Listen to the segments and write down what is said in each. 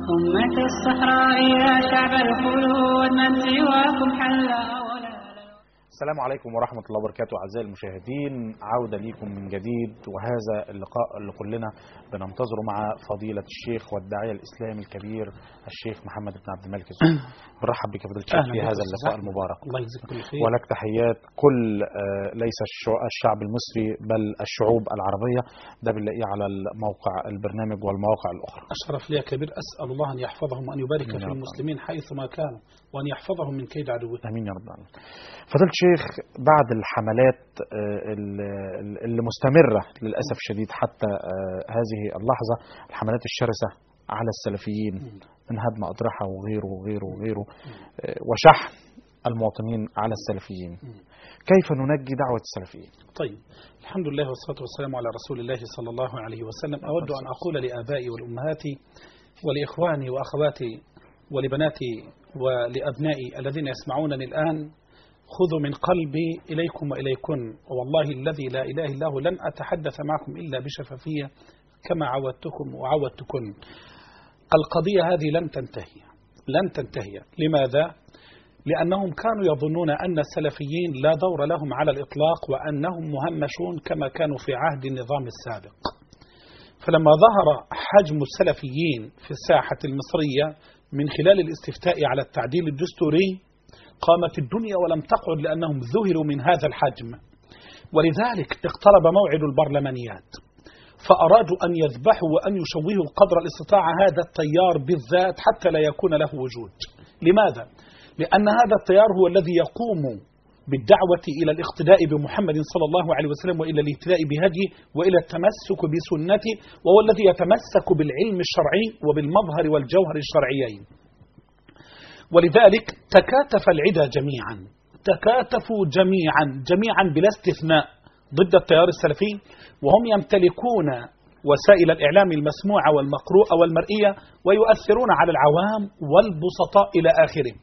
أمة الصحراء يا شعب الخلود من سواكم حلا ولا السلام عليكم ورحمة الله وبركاته أعزائي المشاهدين عودة ليكم من جديد وهذا اللقاء اللي كلنا بننتظره مع فضيلة الشيخ والداعية الإسلامي الكبير الشيخ محمد بن عبد الملك الزهري برحب بك فضيلة الشيخ أهلا في بك هذا أستاذ اللقاء أحمد. المبارك الله يجزيك كل خير ولك تحيات كل آه، ليس الشع- الشعب المصري بل الشعوب العربية ده بنلاقيه على الموقع البرنامج والمواقع الأخرى أشرف لي يا كبير أسأل الله أن يحفظهم وأن يبارك آمين في يا رب. المسلمين حيثما كانوا وأن يحفظهم من كيد عدوهم امين يا رب العالمين. فضيلة الشيخ بعد الحملات آه، ال- اللي مستمره للاسف الشديد حتى آه، هذه اللحظه الحملات الشرسه على السلفيين من هدم اضرحه وغيره وغيره وغيره آه، وشحن المواطنين على السلفيين كيف ننجي دعوه السلفيين؟ طيب الحمد لله والصلاة والسلام على رسول الله صلى الله عليه وسلم أود أن أقول لآبائي والأمهات ولإخواني وأخواتي ولبناتي ولأبنائي الذين يسمعونني الآن خذوا من قلبي إليكم وإليكن والله الذي لا إله إلا هو لن أتحدث معكم إلا بشفافية كما عودتكم وعودتكن القضية هذه لن تنتهي لن تنتهي لماذا؟ لأنهم كانوا يظنون أن السلفيين لا دور لهم على الإطلاق وأنهم مهمشون كما كانوا في عهد النظام السابق فلما ظهر حجم السلفيين في الساحة المصرية من خلال الاستفتاء على التعديل الدستوري قامت الدنيا ولم تقعد لأنهم ذهلوا من هذا الحجم ولذلك اقترب موعد البرلمانيات فأرادوا أن يذبحوا وأن يشوهوا قدر الاستطاعة هذا التيار بالذات حتى لا يكون له وجود لماذا؟ لأن هذا التيار هو الذي يقوم بالدعوة إلى الاقتداء بمحمد صلى الله عليه وسلم وإلى الاهتداء بهديه وإلى التمسك بسنته وهو الذي يتمسك بالعلم الشرعي وبالمظهر والجوهر الشرعيين ولذلك تكاتف العدا جميعا تكاتفوا جميعا جميعا بلا استثناء ضد التيار السلفي وهم يمتلكون وسائل الإعلام المسموعة والمقروءة والمرئية ويؤثرون على العوام والبسطاء إلى آخره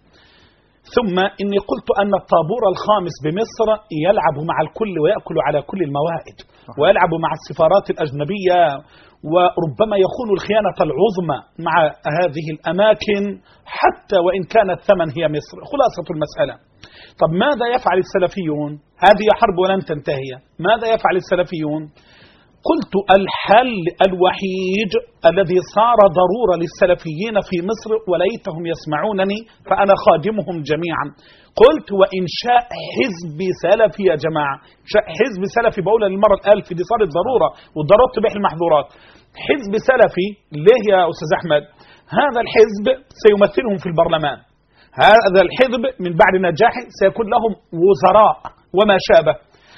ثم إني قلت أن الطابور الخامس بمصر يلعب مع الكل ويأكل على كل الموائد ويلعب مع السفارات الأجنبية وربما يخون الخيانة العظمى مع هذه الأماكن حتى وإن كان الثمن هي مصر خلاصة المسألة طب ماذا يفعل السلفيون هذه حرب ولن تنتهي ماذا يفعل السلفيون قلت الحل الوحيد الذي صار ضرورة للسلفيين في مصر وليتهم يسمعونني فأنا خادمهم جميعا قلت وإنشاء حزب سلفي يا جماعة إنشاء حزب سلفي بقولها للمرة الألف دي صارت ضرورة والضرورة تبيح المحظورات حزب سلفي ليه يا أستاذ أحمد هذا الحزب سيمثلهم في البرلمان هذا الحزب من بعد نجاحه سيكون لهم وزراء وما شابه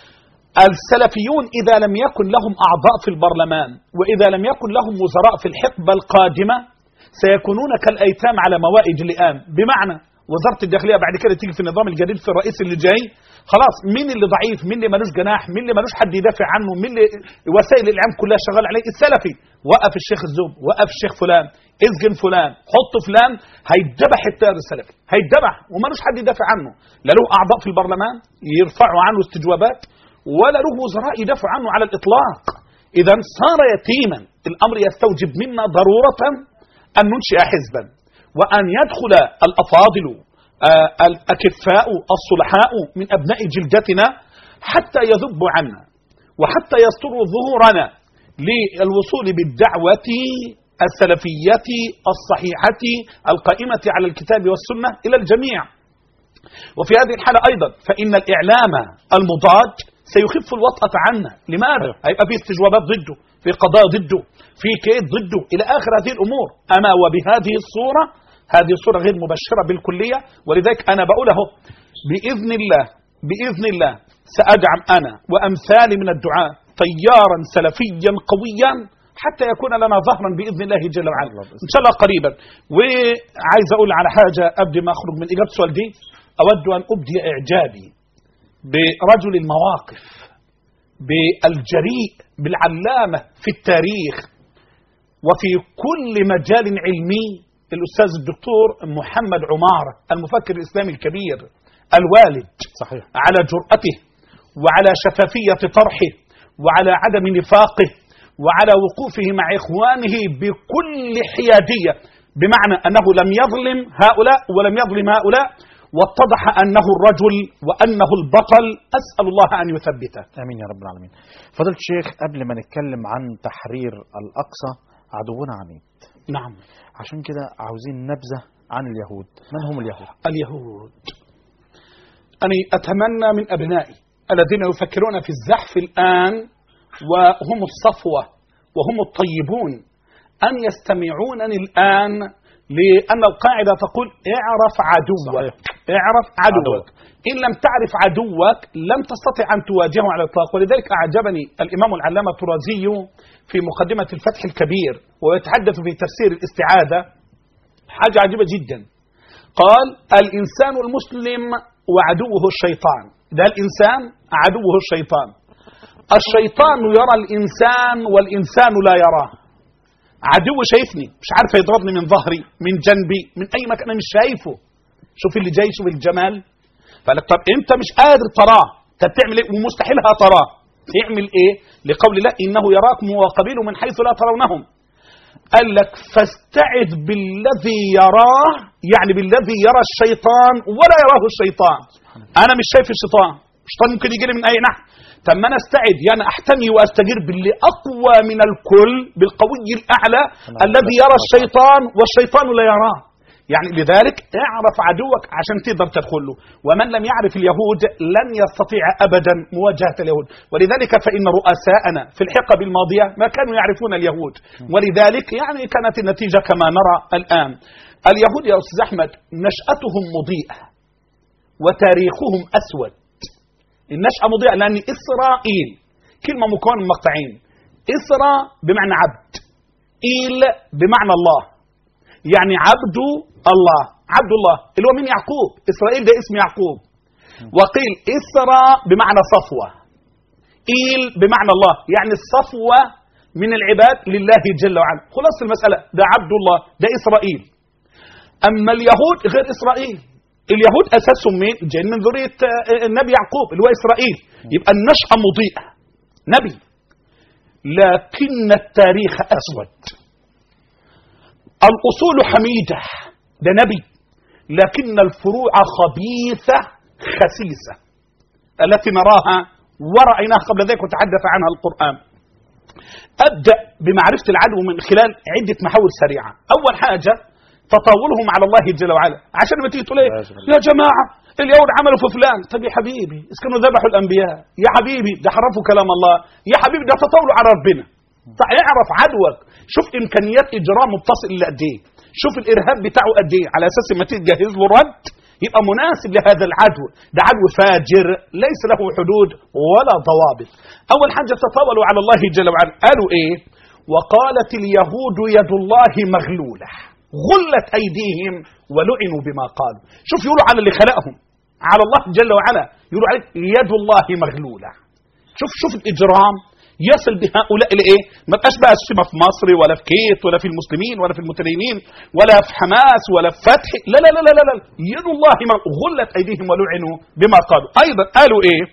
السلفيون إذا لم يكن لهم أعضاء في البرلمان وإذا لم يكن لهم وزراء في الحقبة القادمة سيكونون كالأيتام على موائد اللئام بمعنى وزارة الداخلية بعد كده تيجي في النظام الجديد في الرئيس اللي جاي خلاص مين اللي ضعيف مين اللي ملوش جناح مين اللي ملوش حد يدافع عنه مين اللي وسائل الإعلام كلها شغال عليه السلفي وقف الشيخ الزوم وقف الشيخ فلان اسجن فلان حط فلان هيتذبح التيار السلفي هيتذبح وملوش حد يدافع عنه لا له أعضاء في البرلمان يرفعوا عنه استجوابات ولا له وزراء يدافعوا عنه على الإطلاق إذا صار يتيما الأمر يستوجب منا ضرورة أن ننشئ حزبا وأن يدخل الأفاضل آه، الأكفاء الصلحاء من أبناء جلدتنا حتى يذبوا عنا وحتى يستروا ظهورنا للوصول بالدعوة السلفية الصحيحة القائمة على الكتاب والسنة إلى الجميع وفي هذه الحالة أيضا فإن الإعلام المضاد سيخف الوطأة عنا لماذا؟ هيبقى في استجوابات ضده في قضايا ضده في كيد ضده إلى آخر هذه الأمور أما وبهذه الصورة هذه الصورة غير مبشرة بالكلية ولذلك أنا بقول اهو بإذن الله بإذن الله سأدعم أنا وأمثالي من الدعاء تيارا سلفيا قويا حتى يكون لنا ظهرا باذن الله جل وعلا ان شاء الله قريبا وعايز اقول على حاجه قبل ما اخرج من اجابه السؤال دي اود ان ابدي اعجابي برجل المواقف بالجريء بالعلامه في التاريخ وفي كل مجال علمي الاستاذ الدكتور محمد عماره المفكر الاسلامي الكبير الوالد صحيح على جرأته وعلى شفافية طرحه وعلى عدم نفاقه وعلى وقوفه مع إخوانه بكل حيادية بمعنى أنه لم يظلم هؤلاء ولم يظلم هؤلاء واتضح أنه الرجل وأنه البطل أسأل الله أن يثبته امين يا رب العالمين فضيله الشيخ قبل ما نتكلم عن تحرير الاقصى عدونا عنيد نعم عشان كده عاوزين نبذه عن اليهود من هم اليهود اليهود أنا أتمنى من أبنائي الذين يفكرون في الزحف الآن وهم الصفوة وهم الطيبون أن يستمعونني الآن لأن القاعدة تقول اعرف عدوك صحيح. اعرف عدوك عدوك. إن لم تعرف عدوك لم تستطع أن تواجهه على الإطلاق ولذلك أعجبني الإمام العلامة الطرازي في مقدمة الفتح الكبير ويتحدث في تفسير الاستعاذة حاجة عجيبة جدا قال الإنسان المسلم وعدوه الشيطان ده الإنسان عدوه الشيطان الشيطان يرى الإنسان والإنسان لا يراه عدو شايفني مش عارف يضربني من ظهري من جنبي من أي مكان أنا مش شايفه شوف اللي جاي شوف الجمال فقال لك طب أنت مش قادر تراه طب تعمل إيه ومستحيل تراه تعمل إيه لقول الله إنه يراكم وقبيله من حيث لا ترونهم قال لك فاستعذ بالذي يراه يعني بالذي يرى الشيطان ولا يراه الشيطان انا مش شايف الشيطان الشيطان ممكن يجي لي من اي ناحيه طب ما انا استعد يعني احتمي واستجير باللي اقوى من الكل بالقوي الاعلى الذي يرى الشيطان والشيطان لا يراه يعني لذلك اعرف عدوك عشان تقدر تدخل له ومن لم يعرف اليهود لن يستطيع ابدا مواجهه اليهود ولذلك فان رؤساءنا في الحقب الماضيه ما كانوا يعرفون اليهود ولذلك يعني كانت النتيجه كما نرى الان اليهود يا استاذ احمد نشاتهم مضيئه وتاريخهم اسود النشأة مضيئة لأن إسرائيل كلمة مكونة من مقطعين إسرا بمعنى عبد إيل بمعنى الله يعني عبد الله عبد الله اللي هو من يعقوب إسرائيل ده اسم يعقوب وقيل إسرا بمعنى صفوة إيل بمعنى الله يعني الصفوة من العباد لله جل وعلا خلاص المسألة ده عبد الله ده إسرائيل أما اليهود غير إسرائيل اليهود أساسهم مين؟ جايين من ذرية آه، النبي يعقوب اللي هو إسرائيل يبقى النشأة مضيئة نبي لكن التاريخ أسود الأصول حميدة ده نبي لكن الفروع خبيثة خسيسة التي نراها ورأيناها قبل ذلك وتحدث عنها القرآن أبدأ بمعرفة العدو من خلال عدة محاور سريعة أول حاجة تطاولهم على الله جل وعلا عشان ما تيجي تقول ايه يا جماعة اليهود عملوا في فلان طب يا حبيبي إذا كانوا ذبحوا الأنبياء يا حبيبي ده حرفوا كلام الله يا حبيبي ده تطاولوا على ربنا طيب اعرف عدوك شوف إمكانيات إجرامه بتصل إلى قد إيه شوف الإرهاب بتاعه قد إيه على أساس ما تيجي تجهز له رد يبقى مناسب لهذا العدو ده عدو فاجر ليس له حدود ولا ضوابط أول حاجة تطاولوا على الله جل وعلا قالوا إيه وقالت اليهود يد الله مغلولة غلت أيديهم ولعنوا بما قالوا شوف يقولوا على اللي خلقهم على الله جل وعلا يقولوا عليه يد الله مغلولة شوف شوف الإجرام يصل بهؤلاء لايه؟ ما بقاش بقى الشتيمه في مصر ولا في كيت ولا في المسلمين ولا في المتدينين ولا في حماس ولا في فتح لا لا لا لا لا, لا. يد الله مغ- غلت ايديهم ولعنوا بما قالوا ايضا قالوا ايه؟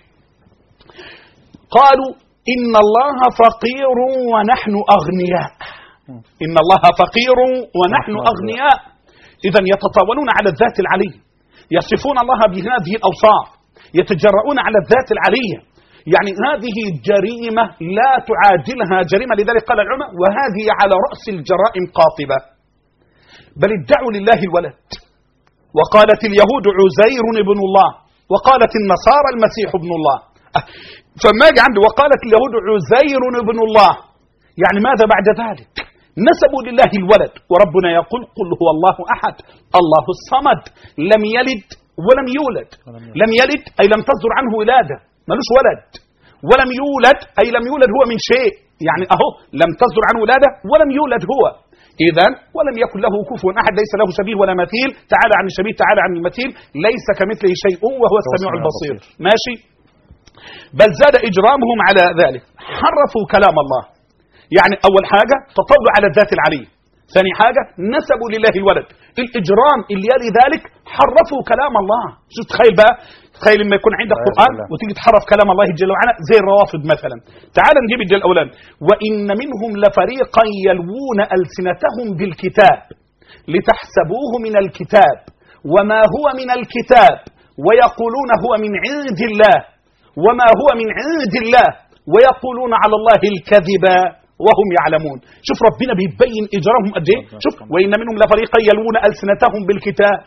قالوا ان الله فقير ونحن اغنياء ان الله فقير ونحن اغنياء اذا يتطاولون على الذات العلي يصفون الله بهذه الاوصاف يتجرؤون على الذات العليه يعني هذه جريمة لا تعادلها جريمة لذلك قال العلماء وهذه على رأس الجرائم قاطبة بل ادعوا لله الولد وقالت اليهود عزير ابن الله وقالت النصارى المسيح ابن الله أه، فما يجي عنده وقالت اليهود عزير ابن الله يعني ماذا بعد ذلك نسبوا لله الولد وربنا يقول قل هو الله أحد الله الصمد لم يلد ولم يولد لم يلد أي لم تصدر عنه ولادة ملوش ولد ولم يولد أي لم يولد هو من شيء يعني أهو لم تصدر عنه ولادة ولم يولد هو إذا ولم يكن له كفوا أحد ليس له شبيه ولا مثيل تعالى عن الشبيه تعالى عن المثيل ليس كمثله شيء وهو السميع البصير ماشي بل زاد إجرامهم على ذلك حرفوا كلام الله يعني أول حاجة تطاولوا على الذات العلي ثاني حاجة نسبوا لله الولد الإجرام اللي يلي ذلك حرفوا كلام الله شو تخيل بقى تخيل لما يكون عندك والعياذ قرآن بالله. وتيجي تحرف كلام الله جل وعلا زي الروافض مثلا تعال نجيب الجل الأولاني وإن منهم لفريقا يلوون ألسنتهم بالكتاب لتحسبوه من الكتاب وما هو من الكتاب ويقولون هو من عند الله وما هو من عند الله ويقولون على الله الكذب وهم يعلمون شوف ربنا بيبين اجرامهم قد ايه شوف وان منهم لفريقا يلوون السنتهم بالكتاب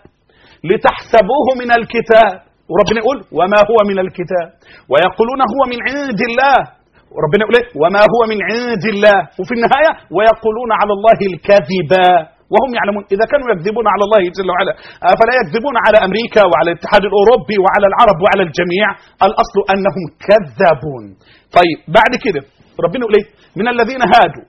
لتحسبوه من الكتاب وربنا يقول وما هو من الكتاب ويقولون هو من عند الله وربنا يقول ايه وما هو من عند الله وفي النهايه ويقولون على الله الكذب وهم يعلمون اذا كانوا يكذبون على الله جل وعلا فلا يكذبون على امريكا وعلى الاتحاد الاوروبي وعلى العرب وعلى الجميع الاصل انهم كذابون طيب بعد كده ربنا يقول ايه من الذين هادوا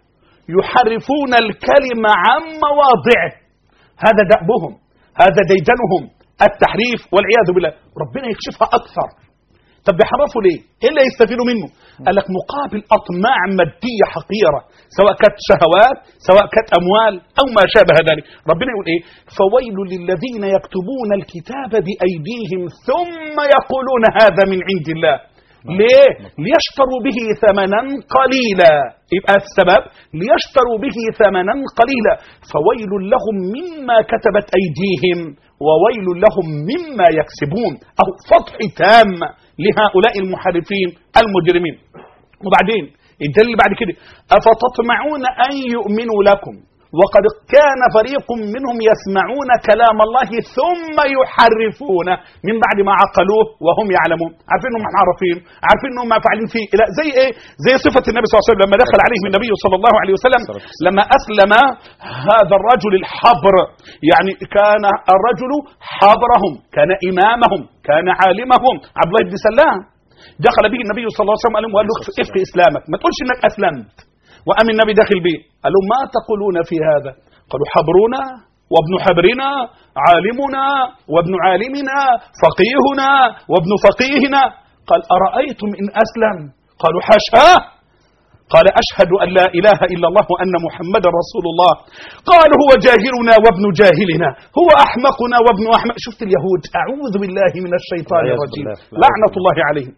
يحرفون الكلمه عن مواضعه هذا دأبهم هذا ديدنهم التحريف والعياذ بالله ربنا يكشفها اكثر طب بيحرفوا ليه؟ ايه اللي يستفيدوا منه؟ قال لك مقابل اطماع ماديه حقيره سواء كانت شهوات سواء كانت اموال او ما شابه ذلك، ربنا يقول ايه؟ فويل للذين يكتبون الكتاب بايديهم ثم يقولون هذا من عند الله. ليه؟ ليشتروا به ثمنا قليلا يبقى السبب ليشتروا به ثمنا قليلا فويل لهم مما كتبت ايديهم وويل لهم مما يكسبون او فتح تام لهؤلاء المحرفين المجرمين وبعدين الدليل بعد كده افتطمعون ان يؤمنوا لكم وقد كان فريق منهم يسمعون كلام الله ثم يحرفونه من بعد ما عقلوه وهم يعلمون عارفين انهم عارفين عارفين انهم فاعلين فيه لا زي ايه زي صفه النبي صلى الله عليه وسلم لما دخل عليهم النبي صلى الله عليه وسلم لما اسلم هذا الرجل الحبر يعني كان الرجل حبرهم كان امامهم كان عالمهم عبد الله بن سلام دخل به النبي صلى الله عليه وسلم قال له افق اسلامك ما تقولش انك اسلمت وقام النبي داخل بيه قال لهم ما تقولون في هذا قالوا حبرنا وابن حبرنا عالمنا وابن عالمنا فقيهنا وابن فقيهنا قال أرأيتم إن أسلم قالوا حاشاه قال أشهد أن لا إله إلا الله وأن محمدا رسول الله قال هو جاهلنا وابن جاهلنا هو أحمقنا وابن أحمق شفت اليهود أعوذ بالله من الشيطان والعياذ الرجيم بالله. لعنة الله عليهم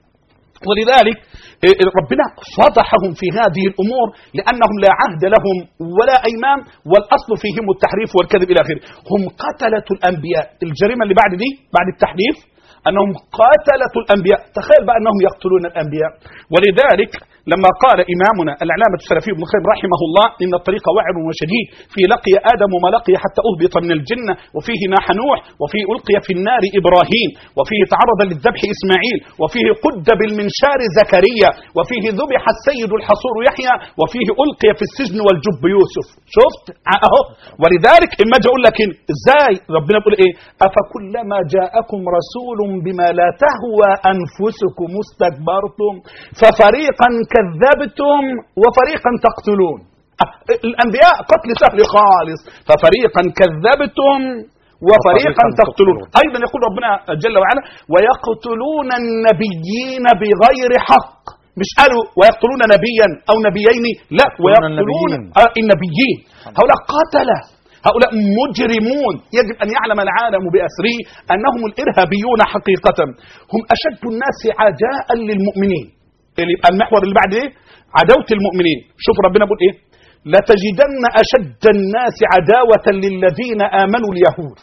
ولذلك إيه، ربنا فضحهم في هذه الامور لانهم لا عهد لهم ولا ايمان والاصل فيهم التحريف والكذب الى اخره هم قتله الانبياء الجريمه اللي بعد دي بعد التحريف انهم قتله الانبياء تخيل بقى انهم يقتلون الانبياء ولذلك لما قال امامنا العلامه السلفي ابن القيم رحمه الله ان الطريق وعر وشديد في لقي ادم وما لقي حتى اهبط من الجنه وفيه ناح نوح وفيه القي في النار ابراهيم وفيه تعرض للذبح اسماعيل وفيه قد بالمنشار زكريا وفيه ذبح السيد الحصور يحيى وفيه القي في السجن والجب يوسف شفت اهو ولذلك اما اجي اقول لك إن- ازاي ربنا بيقول ايه افكلما جاءكم رسول بما لا تهوى انفسكم استكبرتم ففريقا كذبتم وفريقا تقتلون أه، الانبياء قتل سهل خالص ففريقا كذبتم وفريقا وفريقاً تقتلون تقتلون. ايضا يقول ربنا جل وعلا ويقتلون النبيين بغير حق مش قالوا ويقتلون نبيا او نبيين لا ويقتلون النبيين. آه النبيين هؤلاء قتله هؤلاء مجرمون يجب ان يعلم العالم باسره انهم الارهابيون حقيقه هم اشد الناس عداء للمؤمنين اللي يبقى المحور اللي بعد ايه عداوه المؤمنين شوف ربنا بيقول ايه لتجدن اشد الناس عداوه للذين امنوا اليهود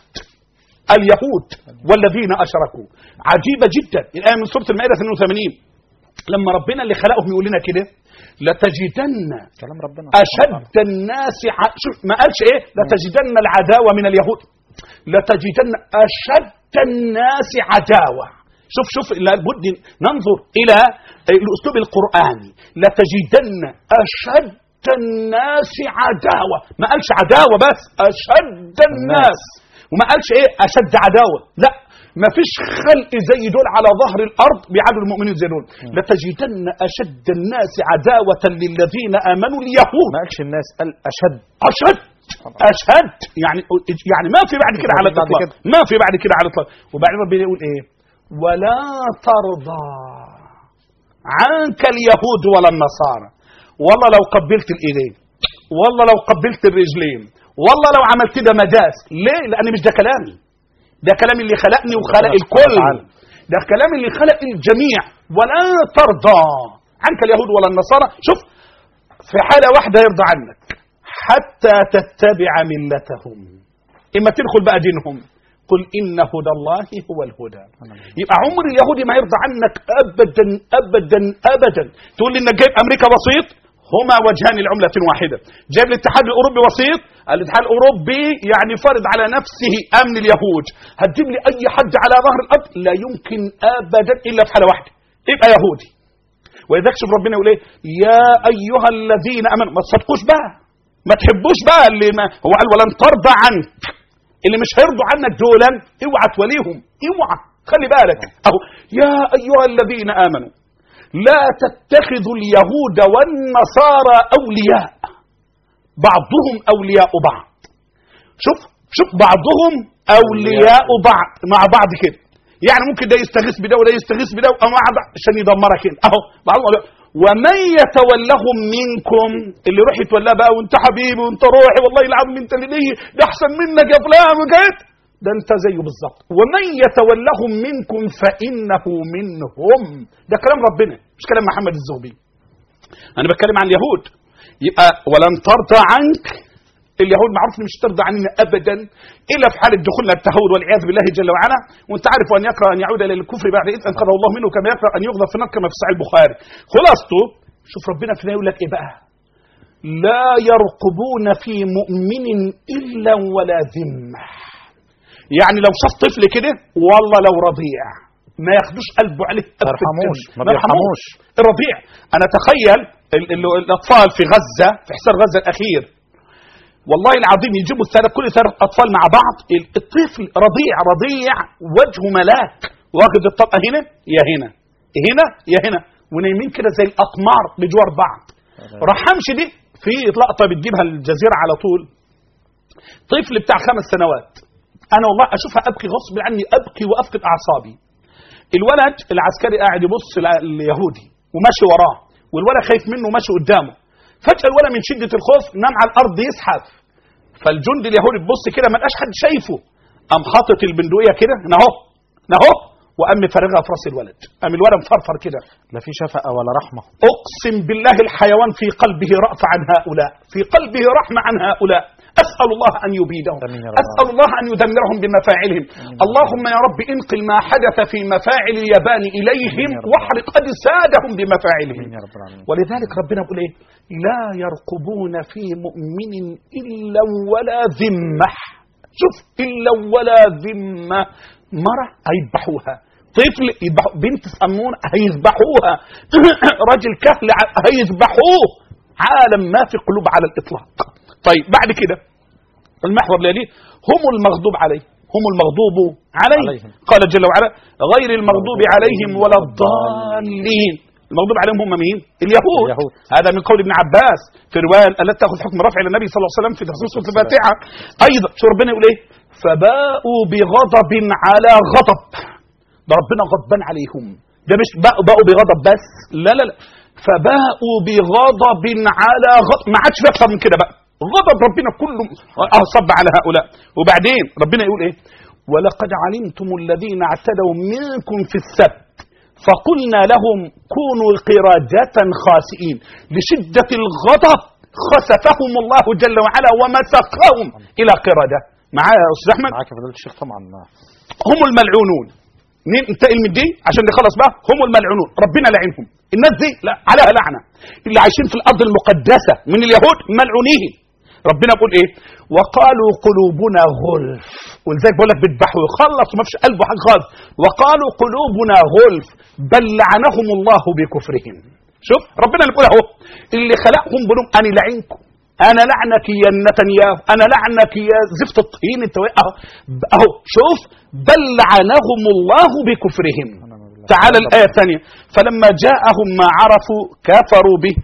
اليهود والذين اشركوا عجيبه جدا الايه من سوره المائده 82 لما ربنا اللي خلقهم يقول لنا كده لتجدن كلام ربنا أشد الناس ع... شوف ما قالش إيه لتجدن العداوة من اليهود لتجدن أشد الناس عداوة شوف شوف لابد ننظر إلى الأسلوب القرآني لتجدن أشد الناس عداوة ما قالش عداوة بس أشد الناس وما قالش إيه أشد عداوة لا ما فيش خلق زي دول على ظهر الارض بيعادوا المؤمنين زي دول لتجدن اشد الناس عداوه للذين امنوا اليهود ما قالش الناس قال اشد اشد اشد يعني يعني ما في بعد كده على بعد الاطلاق كده. ما في بعد كده على الاطلاق وبعدين ربنا يقول ايه ولا ترضى عنك اليهود ولا النصارى والله لو قبلت الايدين والله لو قبلت الرجلين والله لو عملت ده مداس ليه لان مش ده كلامي ده كلام اللي خلقني وخلق الكل ده كلام اللي خلق الجميع ولا ترضى عنك اليهود ولا النصارى شوف في حالة واحدة يرضى عنك حتى تتبع ملتهم اما تدخل بقى دينهم قل ان هدى الله هو الهدى يبقى عمر اليهودي ما يرضى عنك ابدا ابدا ابدا تقول لي انك جايب امريكا وسيط هما وجهان لعملة واحدة جايب الاتحاد الأوروبي وسيط الاتحاد الأوروبي يعني فرض على نفسه أمن اليهود هتجيب لي أي حد على ظهر الأرض لا يمكن أبدا إلا في حالة واحدة يبقى يهودي ولذلك شوف ربنا يقول ايه يا ايها الذين امنوا ما تصدقوش بقى ما تحبوش بقى اللي ما هو قال ولن ترضى عنك اللي مش هيرضوا عنك دولا اوعى توليهم اوعى خلي بالك اهو يا ايها الذين امنوا لا تتخذوا اليهود والنصارى اولياء بعضهم اولياء بعض شوف شوف بعضهم اولياء بعض مع بعض كده يعني ممكن ده يستغيث بده وده يستغيث بده او مع بعض عشان يدمرك هنا اهو بعضهم أولياء. ومن يتولهم منكم اللي يروح يتولاه بقى وانت حبيبي وانت روحي والله العظيم انت اللي ليه ده احسن منك يا فلان وجيت ده انت زيه بالظبط ومن يتولهم منكم فانه منهم ده كلام ربنا مش كلام محمد الزهبي انا بتكلم عن اليهود يبقى ولن ترضى عنك اليهود معروف إن مش ترضى عننا ابدا الا في حاله دخولنا التهود والعياذ بالله جل وعلا وانت عارف ان يكره ان يعود الى الكفر بعد اذ انقذه الله منه كما يكره ان يغضب في النار كما في صحيح البخاري خلاصته شوف ربنا في يقول لك ايه بقى لا يرقبون في مؤمن الا ولا ذمه يعني لو شاف طفل كده والله لو رضيع ما ياخدوش قلبه عليه ما يرحموش، ما يرحموش بيرحموش. الرضيع انا تخيل ال- ال- الاطفال في غزه في حصار غزه الاخير والله العظيم يجيبوا الثلاث كل ثلاث اطفال مع بعض ال- الطفل رضيع رضيع وجهه ملاك واخد الطلقه هنا يا هنا هنا يا هنا ونايمين كده زي الاقمار بجوار بعض رحمش دي في لقطه بتجيبها الجزيره على طول طفل بتاع خمس سنوات انا والله اشوفها ابكي غصب عني ابكي وافقد اعصابي الولد العسكري قاعد يبص لليهودي وماشي وراه والولد خايف منه وماشي قدامه فجاه الولد من شده الخوف نام على الارض يزحف فالجندي اليهودي بيبص كده ما لقاش حد شايفه قام حاطط البندقيه كده اهو اهو وقام مفرغها في راس الولد قام الولد مفرفر كده لا في شفقة ولا رحمة اقسم بالله الحيوان في قلبه رأفة عن هؤلاء في قلبه رحمة عن هؤلاء أسأل الله أن يبيدهم آمين يا رب أسأل الله أن يدمرهم بمفاعلهم اللهم يا رب انقل ما حدث في مفاعل اليابان إليهم آمين يا رب. واحرق أجسادهم بمفاعلهم آمين يا رب العالمين ولذلك ربنا يقول ايه لا يرقبون في مؤمن الا ولا ذمه شوف الا ولا ذمه مره هيذبحوها طفل يذبح بنت صنون هيذبحوها راجل كهل ع- هيذبحوه عالم ما في قلوب على الاطلاق طيب بعد كده المحور الذي هم المغضوب عليه هم المغضوب عليهم عليهم. قال جل وعلا غير المغضوب عليهم ولا الضالين المغضوب عليهم هم مين؟ اليهود, اليهود. هذا من قول ابن عباس في روايه التي تاخذ حكم رفع الى النبي صلى الله عليه وسلم في تفسير سوره الفاتحه ايضا شو ربنا يقول ايه؟ فباءوا بغضب على غضب ده ربنا غضبان عليهم ده مش بقوا, بقوا بغضب بس لا لا لا فباءوا بغضب على غضب ما عادش في اكثر من كده بقى غضب ربنا كله اه صب على هؤلاء وبعدين ربنا يقول ايه ولقد علمتم الذين اعتدوا منكم في السبت فقلنا لهم كونوا قردة خاسئين لشدة الغضب خسفهم الله جل وعلا ومسخهم إلى قردة معايا يا أستاذ أحمد معاك يا فضيلة الشيخ طبعا هم الملعونون مين انتقل من دي عشان نخلص بقى هم الملعونون ربنا لعنهم الناس دي لا عليها لعنه اللي عايشين في الارض المقدسه من اليهود ملعونين ربنا بيقول ايه وقالوا قلوبنا غلف ولذلك بقول لك بيذبحوا ويخلص وما فيش قلبه حاجه خالص وقالوا قلوبنا غلف بل لعنهم الله بكفرهم شوف ربنا اللي بيقول اهو اللي خلقهم بلوم انا لعنكم انا لعنك يا نتنياهو انا لعنك يا زفت الطين انت و- اهو اهو شوف بل لعنهم الله بكفرهم تعالى الآية الثانية فلما جاءهم ما عرفوا كفروا به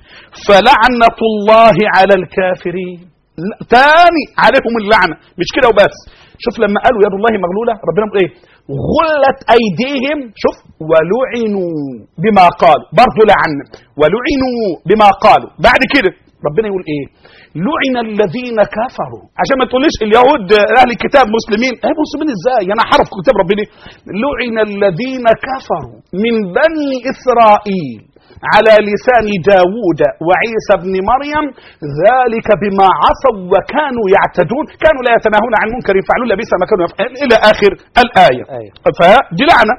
فلعنة الله على الكافرين لا، تاني عليهم اللعنة مش كده وبس شوف لما قالوا يد الله مغلولة ربنا بيقول ايه غلت أيديهم شوف ولعنوا بما قالوا برضو لعن ولعنوا بما قالوا بعد كده ربنا يقول ايه لعن الذين كفروا عشان ما تقوليش اليهود اهل الكتاب مسلمين ايه مسلمين ازاي انا حرف كتاب ربنا لعن الذين كفروا من بني اسرائيل على لسان داود وعيسى بن مريم ذلك بما عصوا وكانوا يعتدون كانوا لا يتناهون عن منكر يفعلون لبئس ما كانوا يفعلون إلى آخر الآية آية. فدي لعنة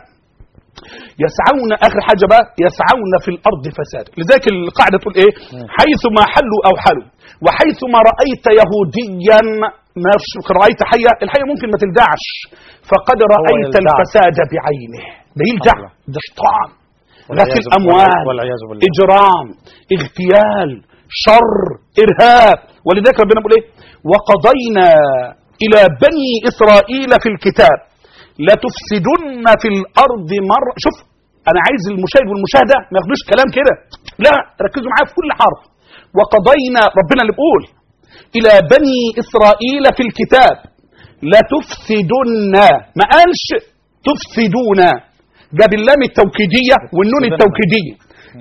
يسعون اخر حاجه بقى يسعون في الارض فساد لذلك القاعده تقول ايه حيث ما حلوا او حلوا وحيث ما رايت يهوديا ما فيش- رايت حيه الحيه ممكن ما تلدعش فقد رايت يلدع. الفساد بعينه ده يلدع الله. ده شيطان والعياذ غسل بالله. اموال والعياذ بالله. اجرام اغتيال شر ارهاب ولذلك ربنا بيقول ايه وقضينا الى بني اسرائيل في الكتاب لتفسدن في الارض مره شوف انا عايز المشاهد والمشاهده ما ياخدوش كلام كده لا ركزوا معايا في كل حرف وقضينا ربنا اللي بيقول الى بني اسرائيل في الكتاب لتفسدن ما قالش تفسدون جاب اللام التوكيديه والنون تفسدن. التوكيديه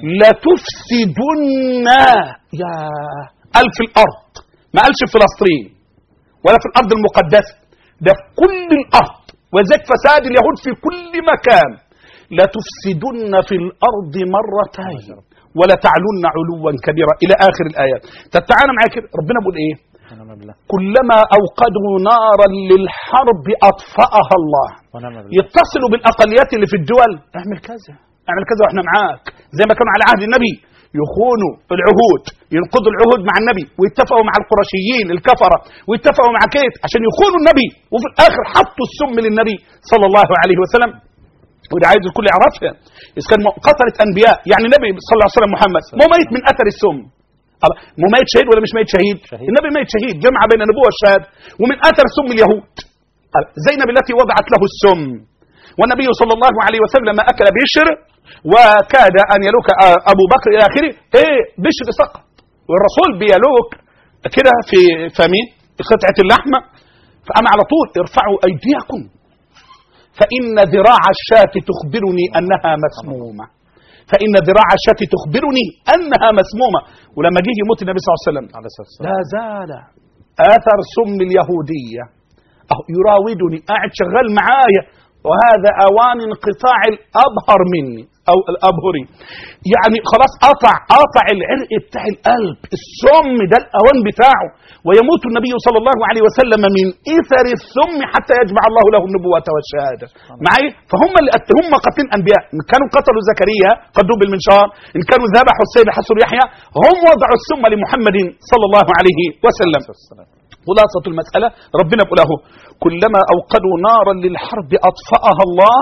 لتفسدن يا قال في الارض ما قالش في فلسطين ولا في الارض المقدسه ده في كل الارض وذلك فساد اليهود في كل مكان لا تفسدن في الارض مرتين ولا تعلن علوا كبيرا الى اخر الايات طب تعالى معايا كده ربنا بيقول ايه ونعم بالله كلما اوقدوا نارا للحرب اطفاها الله ونعم بالله يتصلوا بالاقليات اللي في الدول اعمل كذا اعمل كذا واحنا معاك زي ما كانوا على عهد النبي يخونوا العهود ينقضوا العهود مع النبي ويتفقوا مع القرشيين الكفره ويتفقوا مع كيت عشان يخونوا النبي وفي الاخر حطوا السم للنبي صلى الله عليه وسلم وده عايز الكل يعرفها اذا كان قتلت انبياء يعني النبي صلى الله عليه وسلم محمد مو ميت من اثر السم الله. مو ميت شهيد ولا مش ميت شهيد, شهيد. النبي ميت شهيد جمع بين النبوه والشهاده ومن اثر سم اليهود زينب التي وضعت له السم والنبي صلى الله عليه وسلم لما اكل بشر وكاد ان يلوك آه، ابو بكر الى اخره ايه بشر سقط والرسول بيلوك كده في فمين قطعه اللحمه فقام على طول ارفعوا ايديكم فان ذراع الشاة تخبرني انها مسمومه فان ذراع الشاة تخبرني انها مسمومه ولما جه يموت النبي صلى الله عليه وسلم عليه الصلاه والسلام لا زال اثر سم اليهوديه أهو يراودني قاعد شغال معايا وهذا اوان انقطاع الابهر مني او الابهري يعني خلاص قطع قطع العرق بتاع القلب السم ده الاوان بتاعه ويموت النبي صلى الله عليه وسلم من اثر السم حتى يجمع الله له النبوه والشهاده معايا فهم اللي قت- هم قاتلين انبياء ان كانوا قتلوا زكريا قدوه بالمنشار ان كانوا ذبحوا السيد حسن يحيى هم وضعوا السم لمحمد صلى الله عليه وسلم عليه الصلاة والسلام. خلاصة المسألة ربنا يقول له كلما أوقدوا نارا للحرب أطفأها الله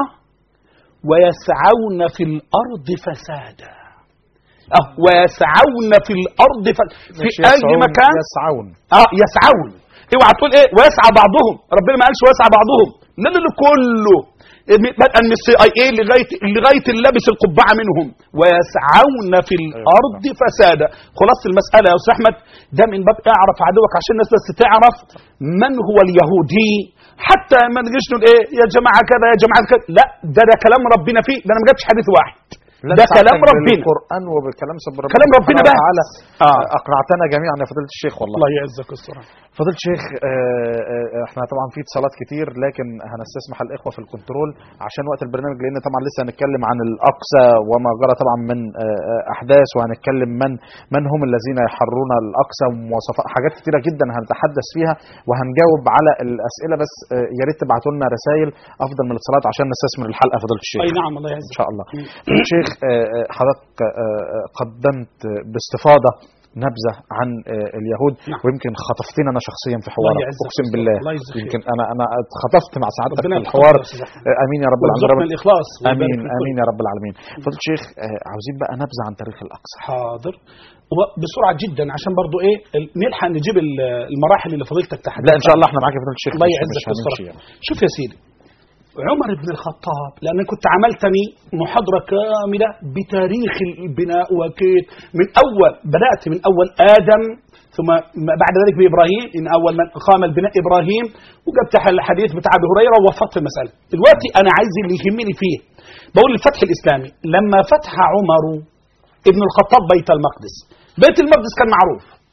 ويسعون في الأرض فسادا أه ويسعون في الأرض ف... في مش أي يسعون، مكان يسعون اه يسعون اوعى تقول ايه ويسعى بعضهم ربنا ما قالش ويسعى بعضهم لا لا لا كله بدءا من السي اي اي لغايه لغايه اللي لابس القبعه منهم ويسعون في الارض فسادا خلاص المساله يا استاذ احمد ده من باب اعرف عدوك عشان الناس بس تعرف من هو اليهودي حتى ما نجيش نقول ايه يا جماعه كذا يا جماعه كذا لا ده ده كلام ربنا فيه ده انا ما جبتش حديث واحد لا ده تستعجل كلام ربنا بالقران وبكلام سب ربنا كلام ربنا سبحانه بس. وتعالى آه. اقنعتنا جميعا يا فضيله الشيخ والله الله يعزك الصراحه فضيله الشيخ آه، آه، احنا طبعا في اتصالات كتير لكن هنستسمح الاخوه في الكنترول عشان وقت البرنامج لان طبعا لسه هنتكلم عن الاقصى وما جرى طبعا من آه، آه، احداث وهنتكلم من من هم الذين يحرون الاقصى ومواصفات حاجات كتيره جدا هنتحدث فيها وهنجاوب على الاسئله بس آه، يا ريت تبعتوا لنا رسائل افضل من الاتصالات عشان نستثمر الحلقه فضيله الشيخ اي نعم الله ان يعزك شاء الله فضيلة الشيخ آه، آه، حضرتك آه، آه، قدمت آه، باستفاضه نبذه عن آه، اليهود نعم. ويمكن خطفتني انا شخصيا في حوارك يعزك اقسم ويستر. بالله الله يجزيك يمكن انا انا اتخطفت مع سعادتك ربنا في يتقبل الحوار يا أستاذ أحمد. آه، امين يا رب العالمين ويرزقنا رب- الاخلاص ويبارك امين في الكل. امين يا رب العالمين فضيله الشيخ آه، عاوزين بقى نبذه عن تاريخ الاقصى حاضر وبسرعه جدا عشان برضو ايه ال- نلحق نجيب ال- المراحل اللي فضيلتك تحدث لا ان شاء الله احنا معاك يا فضيله الشيخ الله مش- يعزك مش هنمشي بالصراحه يعني. شوف يا سيدي عمر بن الخطاب لأن كنت عملتني محاضرة كاملة بتاريخ البناء وكيت من أول بدأت من أول آدم ثم بعد ذلك بإبراهيم إن أول من قام البناء إبراهيم وجبت الحديث بتاع أبي هريرة ووفقت المسألة دلوقتي أنا عايز اللي يهمني فيه بقول الفتح الإسلامي لما فتح عمر ابن الخطاب بيت المقدس بيت المقدس كان معروف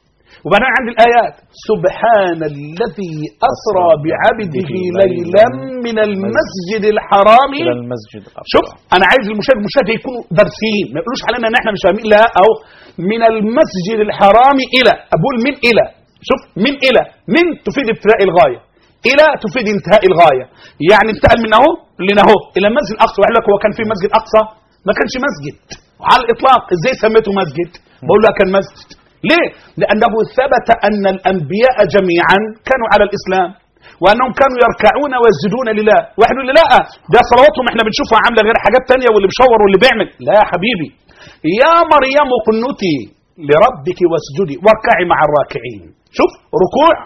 وبعدين عند الآيات سبحان الذي أسرى بعبده ليلا من المسجد الحرام الى المسجد الأقصى. شوف انا عايز المشاهد المشاهد يكونوا دارسين ما يقولوش علينا ان احنا مش فاهمين لا او من المسجد الحرام الى اقول من الى شوف من الى من تفيد ابتداء الغايه الى تفيد انتهاء الغايه يعني انتقل من اهو لنا اهو الى المسجد الاقصى ويقول لك هو كان في مسجد اقصى ما كانش مسجد على الاطلاق ازاي سميته مسجد بقول له كان مسجد ليه لانه ثبت ان الانبياء جميعا كانوا على الاسلام وانهم كانوا يركعون ويسجدون لله واحد يقول لي لا ده صلواتهم احنا بنشوفها عامله غير حاجات تانية واللي بيشور واللي بيعمل لا يا حبيبي يا مريم قنتي لربك واسجدي واركعي مع الراكعين شوف ركوع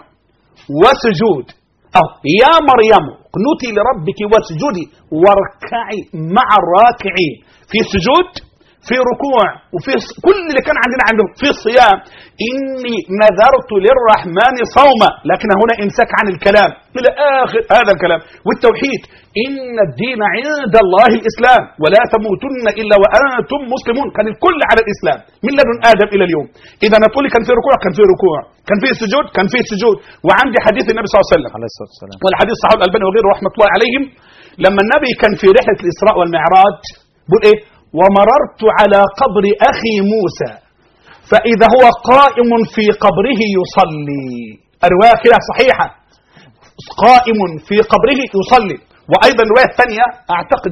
وسجود أو يا مريم قنتي لربك واسجدي واركعي مع الراكعين في سجود في ركوع وفي ص- كل اللي كان عندنا عندهم في صيام إني نذرت للرحمن صوما لكن هنا إمساك عن الكلام إلى آخر هذا الكلام والتوحيد إن الدين عند الله الإسلام ولا تموتن إلا وأنتم مسلمون كان الكل على الإسلام من لدن آدم إلى اليوم إذا نقول كان في ركوع كان في ركوع كان في سجود كان في سجود وعندي حديث النبي صلى الله عليه وسلم عليه الصلاه والسلام والحديث صحيح الألباني وغيره رحمة الله عليهم لما النبي كان في رحلة الإسراء والمعراج بيقول إيه ومررت على قبر أخي موسى فإذا هو قائم في قبره يصلي الرواية كده صحيحة قائم في قبره يصلي وأيضا الرواية الثانية أعتقد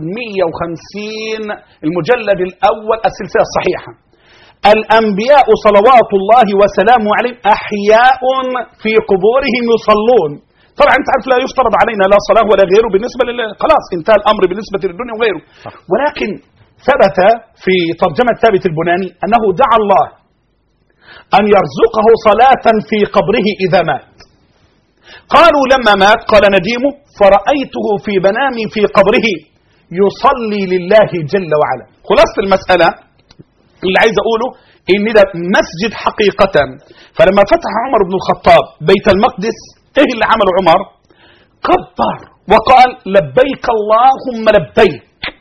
150 المجلد الأول السلسلة الصحيحة الأنبياء صلوات الله وسلامه عليهم أحياء في قبورهم يصلون طبعا انت عارف لا يفترض علينا لا صلاه ولا غيره بالنسبه لله خلاص انتهى الامر بالنسبه للدنيا وغيره ولكن ثبت في ترجمه ثابت البناني انه دعا الله ان يرزقه صلاه في قبره اذا مات قالوا لما مات قال نديمه فرأيته في منامي في قبره يصلي لله جل وعلا خلاصة المسألة اللي عايز أقوله إن ده مسجد حقيقة فلما فتح عمر بن الخطاب بيت المقدس إيه اللي عمله عمر كبر وقال لبيك اللهم لبيك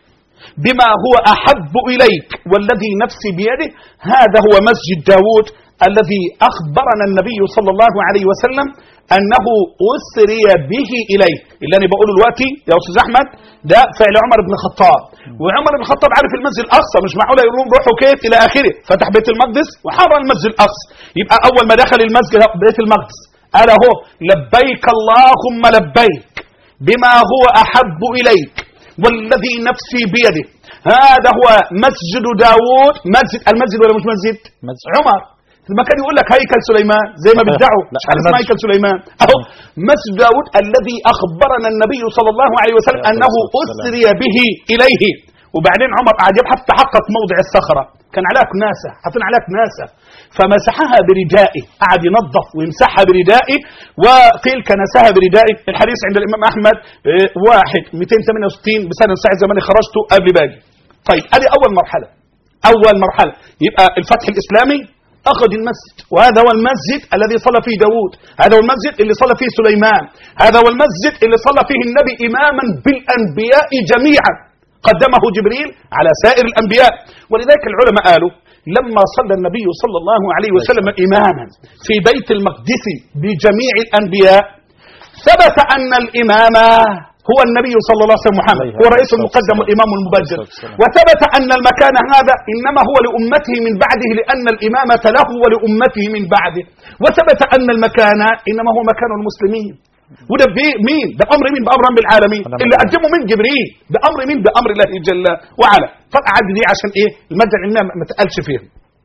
بما هو أحب إليك والذي نفسي بيده هذا هو مسجد داود الذي أخبرنا النبي صلى الله عليه وسلم أنه أسري به إليه اللي أنا بقوله دلوقتي يا أستاذ أحمد ده فعل عمر بن الخطاب وعمر بن الخطاب عارف المسجد الأقصى مش معقول يقولون روحوا كيف إلى آخره فتح بيت المقدس وحرر المسجد الأقصى يبقى أول ما دخل المسجد بيت المقدس قال أهو لبيك اللهم لبيك بما هو أحب إليك والذي نفسي بيده هذا هو مسجد داوود مسجد المسجد ولا مش مسجد مسجد. عمر ما كان يقول لك هيكل سليمان زي ما بيدعوا لا، مش عارف اسمه المسجد. هيكل سليمان اهو مسجد داوود الذي اخبرنا النبي صلى الله عليه وسلم عليه انه الصلاة والسلام. اسري به اليه وبعدين عمر قعد يبحث تحقق موضع الصخره كان عليها كناسه حاطين عليها كناسه فمسحها بردائه قعد ينظف ويمسحها بردائه وقيل كنسها بردائه الحديث عند الامام احمد آه، واحد 268 بسنه سعيد زماني خرجته قبل باجي طيب ادي اول مرحله اول مرحله يبقى الفتح الاسلامي اخذ المسجد وهذا هو المسجد الذي صلى فيه داود هذا هو المسجد اللي صلى فيه سليمان هذا هو المسجد اللي صلى فيه النبي اماما بالانبياء جميعا قدمه جبريل على سائر الانبياء ولذلك العلماء قالوا لما صلى النبي صلى الله عليه وسلم اماما في بيت المقدس بجميع الانبياء ثبت ان الامام هو النبي صلى الله عليه وسلم محمد عليه هو الرئيس الصلاة المقدم والسلام. والامام المبجل عليه الصلاة والسلام. وثبت أن المكان هذا إنما هو لأمته من بعده لأن الإمامة له ولأمته من بعده وثبت أن المكان إنما هو مكان المسلمين وده بي- مين بأمر مين بأمر رب العالمين أمر اللي الله. قدمه من جبريل بأمر مين بأمر الله جل وعلا فقعد دي عشان إيه المادة العلمية ما تقلش فيها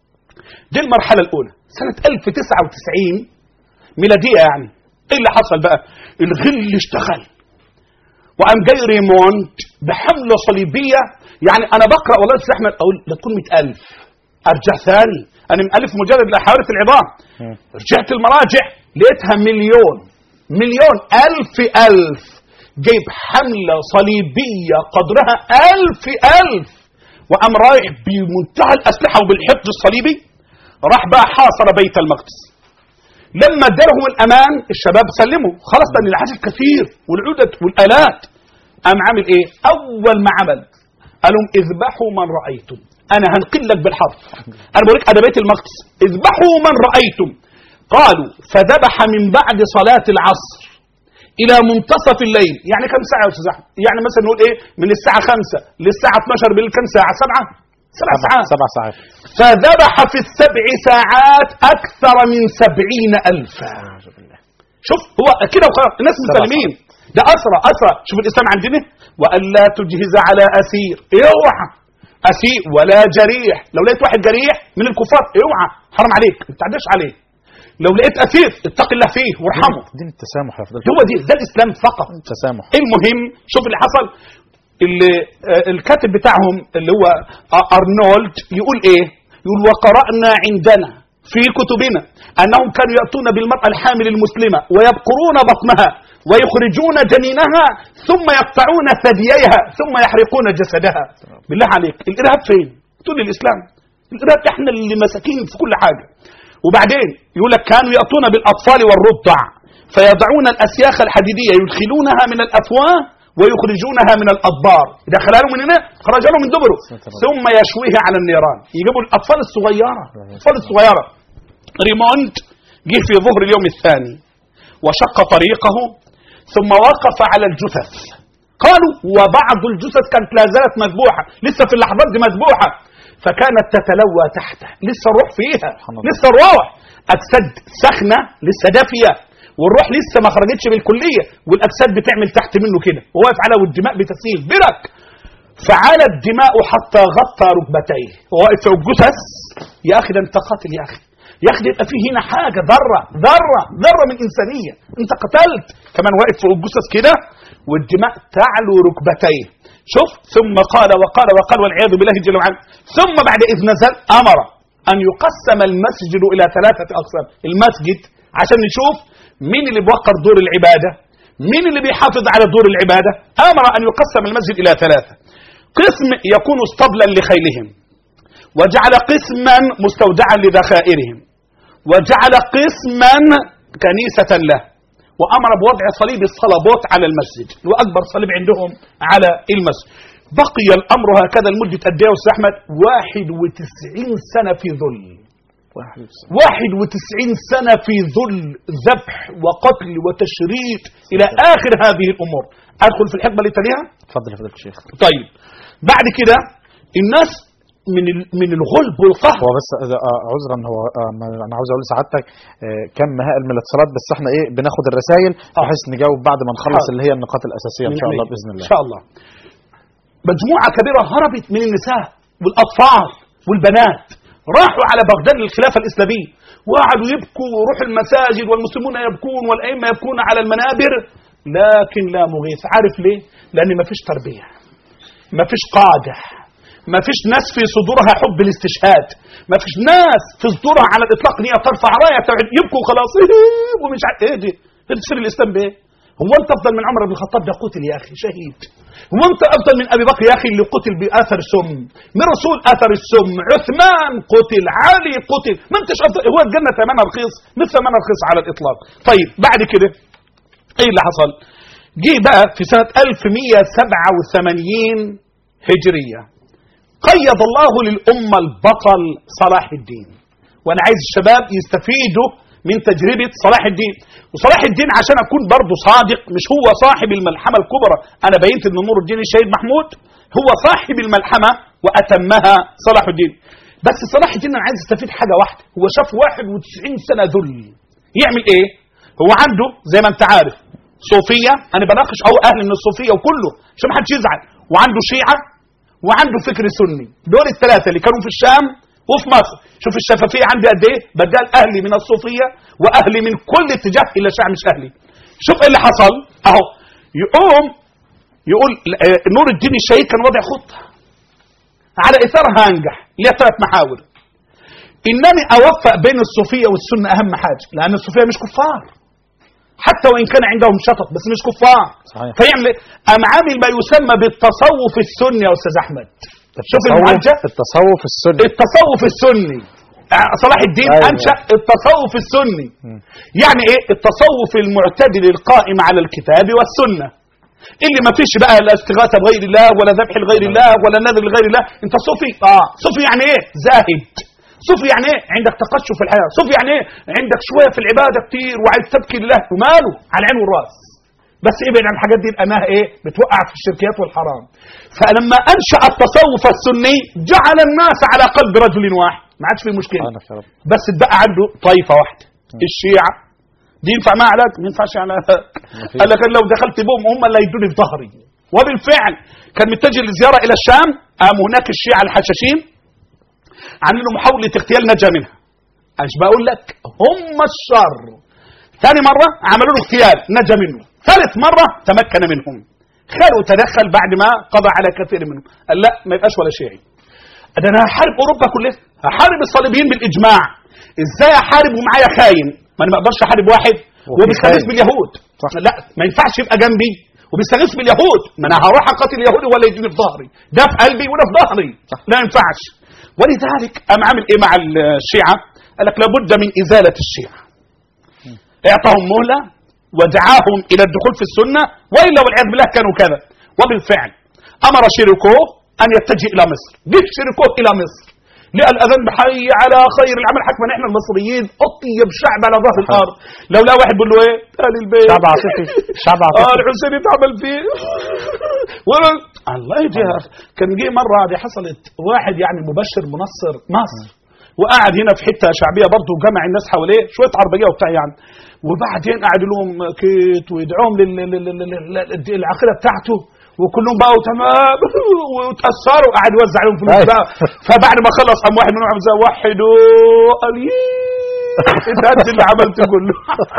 دي المرحلة الأولى سنة 1099 ميلادية يعني إيه اللي حصل بقى الغل اشتغل وقام جاي ريموند بحملة صليبية يعني أنا بقرأ والله يا أستاذ أحمد أقول لا تكون 100000 أرجع ثاني أنا مألف مجلد لحوالي في العظام مم. رجعت المراجع لقيتها مليون مليون ألف ألف جايب حملة صليبية قدرها ألف ألف وقام رايح بمنتهى الأسلحة وبالحفظ الصليبي راح بقى حاصر بيت المقدس لما ادالهم الامان الشباب سلموا خلاص ده العدد كثير والعدد والالات قام عامل ايه اول ما عمل قال لهم اذبحوا من رايتم انا هنقل لك بالحرف انا بوريك انا بيت المقدس اذبحوا من رايتم قالوا فذبح من بعد صلاة العصر إلى منتصف الليل يعني كم ساعة يا أستاذ أحمد؟ يعني مثلا نقول إيه من الساعة 5 للساعة 12 بالليل كم ساعة سبعة سبع سبع, ساعات سبع ساعات فذبح في السبع ساعات أكثر من سبعين ألفا أعوذ بالله شوف هو كده وخلاص الناس مسلمين ده أسرى أسرى شوف الإسلام عندنا وألا تجهز على أسير اوعى أسير ولا جريح لو لقيت واحد جريح من الكفار اوعى حرام عليك ما تعداش عليه لو لقيت أسير اتق الله فيه وارحمه دين التسامح يا فضيلة هو دي ده الإسلام فقط التسامح المهم شوف اللي حصل اللي آه، الكاتب بتاعهم اللي هو آه، ارنولد يقول ايه يقول وقرانا عندنا في كتبنا انهم كانوا ياتون بالمراه الحامل المسلمه ويبقرون بطنها ويخرجون جنينها ثم يقطعون ثدييها ثم يحرقون جسدها بالله عليك الارهاب فين تقول لي الاسلام الارهاب احنا اللي مساكين في كل حاجه وبعدين يقول لك كانوا ياتون بالاطفال والرضع فيضعون الاسياخ الحديديه يدخلونها من الافواه ويخرجونها من الادبار اذا خلالهم من هنا خرج له من دبره ثم يشويه على النيران يجيبوا الاطفال الصغيره الاطفال الصغيره ريموند جه في ظهر اليوم الثاني وشق طريقه ثم وقف على الجثث قالوا وبعض الجثث كانت لا زالت مذبوحه لسه في اللحظات دي مذبوحه فكانت تتلوى تحته لسه الروح فيها سبحان الله. لسه الروح اجساد سخنه لسه دافيه والروح لسه ما خرجتش بالكليه والاجساد بتعمل تحت منه كده وواقف على والدماء بتسيل برك فعلى الدماء حتى غطى ركبتيه وهو واقف فوق الجثث يا اخي ده انت قاتل يا اخي يا اخي ده يبقى فيه هنا حاجه ذره ذره ذره من انسانيه انت قتلت كمان واقف فوق الجثث كده والدماء تعلو ركبتيه شوف ثم قال وقال وقال والعياذ بالله جل وعلا ثم بعد اذ نزل امر ان يقسم المسجد الى ثلاثه اقسام المسجد عشان نشوف مين اللي بيوقر دور العباده مين اللي بيحافظ على دور العباده امر ان يقسم المسجد الى ثلاثه قسم يكون اسطبلا لخيلهم وجعل قسما مستودعا لذخائرهم وجعل قسما كنيسة له وأمر بوضع صليب الصلبوت على المسجد وأكبر صليب عندهم على المسجد بقي الأمر هكذا لمدة قد إيه يا أستاذ أحمد 91 سنة في ذل واحد وتسعين. 91 سنة في ذل ذبح وقتل وتشريد إلى آخر هذه الأمور أدخل في الحقبة اللي تليها اتفضل يا فضيلة الشيخ طيب بعد كده الناس من ال- من الغلب والقهر هو بس إذا- آه، عذرا هو آه، ما- انا عاوز اقول لسعادتك آه، كم هائل من الاتصالات بس احنا ايه بناخد الرسائل بحيث نجاوب بعد ما نخلص حاضر. اللي هي النقاط الاساسيه ان شاء الله باذن الله ان شاء الله مجموعه كبيره هربت من النساء والاطفال والبنات راحوا على بغداد للخلافه الاسلاميه وقعدوا يبكوا ويروحوا المساجد والمسلمون يبكون والائمه يبكون على المنابر لكن لا مغيث عارف ليه لان ما فيش تربيه ما فيش قاده ما فيش ناس في صدورها حب الاستشهاد ما فيش ناس في صدورها على الاطلاق ان هي ترفع رايه توحيد يبكوا خلاص ومش عارف ايه دي ايه تفسير الاسلام بايه هو انت افضل من عمر بن الخطاب ده قتل يا اخي شهيد هو انت افضل من ابي بكر يا اخي اللي قتل باثر سم من رسول اثر السم عثمان قتل علي قتل ما انتش افضل هو الجنه ثمنها رخيص مش ثمنها رخيص على الاطلاق طيب بعد كده ايه اللي حصل جه بقى في سنه 1187 هجريه قيض الله للامه البطل صلاح الدين وانا عايز الشباب يستفيدوا من تجربه صلاح الدين وصلاح الدين عشان اكون برضه صادق مش هو صاحب الملحمه الكبرى انا بينت ان نور الدين الشهيد محمود هو صاحب الملحمه واتمها صلاح الدين بس صلاح الدين انا عايز استفيد حاجه واحده هو شاف 91 سنه ذل يعمل ايه هو عنده زي ما انت عارف صوفيه انا بناقش اهو اهل من الصوفيه وكله عشان ما حدش يزعل وعنده شيعه وعنده فكر سني دول الثلاثه اللي كانوا في الشام وفي مصر شوف الشفافيه عندي قد ايه بدال اهلي من الصوفيه واهلي من كل اتجاه الا شيعه مش اهلي شوف ايه اللي حصل اهو يقوم يقول آه، نور الدين الشهيد كان وضع خطه على اثارها انجح ليها ثلاث محاور انني اوفق بين الصوفيه والسنه اهم حاجه لان الصوفيه مش كفار حتى وان كان عندهم شطط بس مش كفار صحيح. فيعمل إيه؟ قام عامل ما يسمى بالتصوف السني يا استاذ احمد شوف التصوف المعالجه التصوف السني التصوف السني آه، صلاح الدين أيوة. انشا التصوف السني يعني ايه التصوف المعتدل القائم على الكتاب والسنه اللي ما فيش بقى لا استغاثه بغير الله ولا ذبح لغير الله ولا نذر لغير الله انت صوفي اه صوفي يعني ايه زاهد صوفي يعني ايه عندك تقشف في الحياه صوفي يعني ايه عندك شويه في العباده كتير وعايز تبكي لله وماله على العين والراس بس ابعد عن الحاجات دي لانها ايه بتوقع في الشركيات والحرام فلما انشا التصوف السني جعل الناس على قلب رجل واحد ما عادش في مشكله أنا يا رب بس اتبقى عنده طائفه واحده الشيعه دي ينفع معها علاج ما ينفعش على قال لك أنا لو دخلت بهم هم اللي هيدوني في ظهري وبالفعل كان متجه لزياره الى الشام قام هناك الشيعه الحشاشين عاملين محاوله اغتيال نجا منها ايش بقول لك هم الشر ثاني مره عملوا له اغتيال نجا منه ثالث مره تمكن منهم خلوا تدخل بعد ما قضى على كثير منهم قال لا ما يبقاش ولا شيعي ده انا هحارب اوروبا كلها هحارب الصليبيين بالاجماع ازاي احارب ومعايا خاين ما انا ما اقدرش احارب واحد وفي وبيستغيث خاين. باليهود صح. لا ما ينفعش يبقى جنبي وبيستغيث باليهود ما انا هروح اقاتل اليهود ولا يجيني في ظهري ده في قلبي وده في ظهري لا ينفعش ولذلك قام عامل ايه مع الشيعه قال لك لابد من ازاله الشيعه اعطاهم مهله ودعاهم الى الدخول في السنه والا والعياذ بالله كانوا كذا وبالفعل امر شيركوه ان يتجه الى مصر جه شيركوه الى مصر لقى الاذان بحي على خير العمل حكما احنا المصريين اطيب شعب على ظهر الارض لو لا واحد بيقول له ايه اهل البيت شعب عاطفي شعب اه عاطفي الحسين اتعمل فيه ولا الله يجي يا أخي. كان جه مره دي حصلت واحد يعني مبشر منصر مصر وقعد هنا في حته شعبيه برضه وجمع الناس حواليه شويه عربيه وبتاع يعني وبعدين قعد لهم كيت ويدعوهم لل- لل- لل- لل- لل- للعقيده بتاعته وكلهم بقوا تمام وتاثروا وقعد يوزع عليهم فلوس أيوة. بقى فبعد ما خلص قام واحد منهم عمل زي وحدوا قال ييه انت قد اللي عملته كله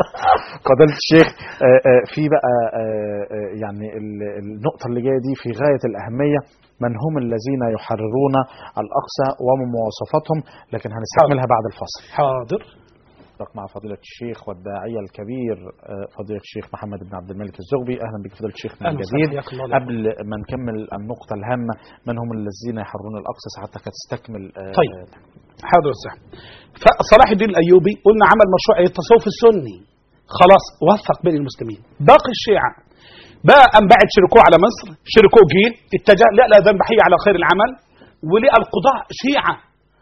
فضيلة الشيخ آه، آه، في بقى آه، آه، يعني ال- النقطة اللي جاية دي في غاية الأهمية من هم الذين يحررون الأقصى ومواصفاتهم لكن هنستكملها بعد الفصل حاضر مع فضيلة الشيخ والداعية الكبير آه، فضيلة الشيخ محمد بن عبد الملك الزغبي أهلا بك فضيلة الشيخ من أهلا وسهلا، جديد حياك الله. قبل ما نكمل النقطة الهامة من هم الذين يحررون الأقصى ساعتك تستكمل آه، طيب. حاضر وسهلا فصلاح الدين الايوبي قلنا عمل مشروع التصوف السني خلاص وثق بين المسلمين باقي الشيعه بقى ام بعد شركوه على مصر شركوه جه اتجه لا لا ذنب حي على خير العمل ولقى القضاء شيعه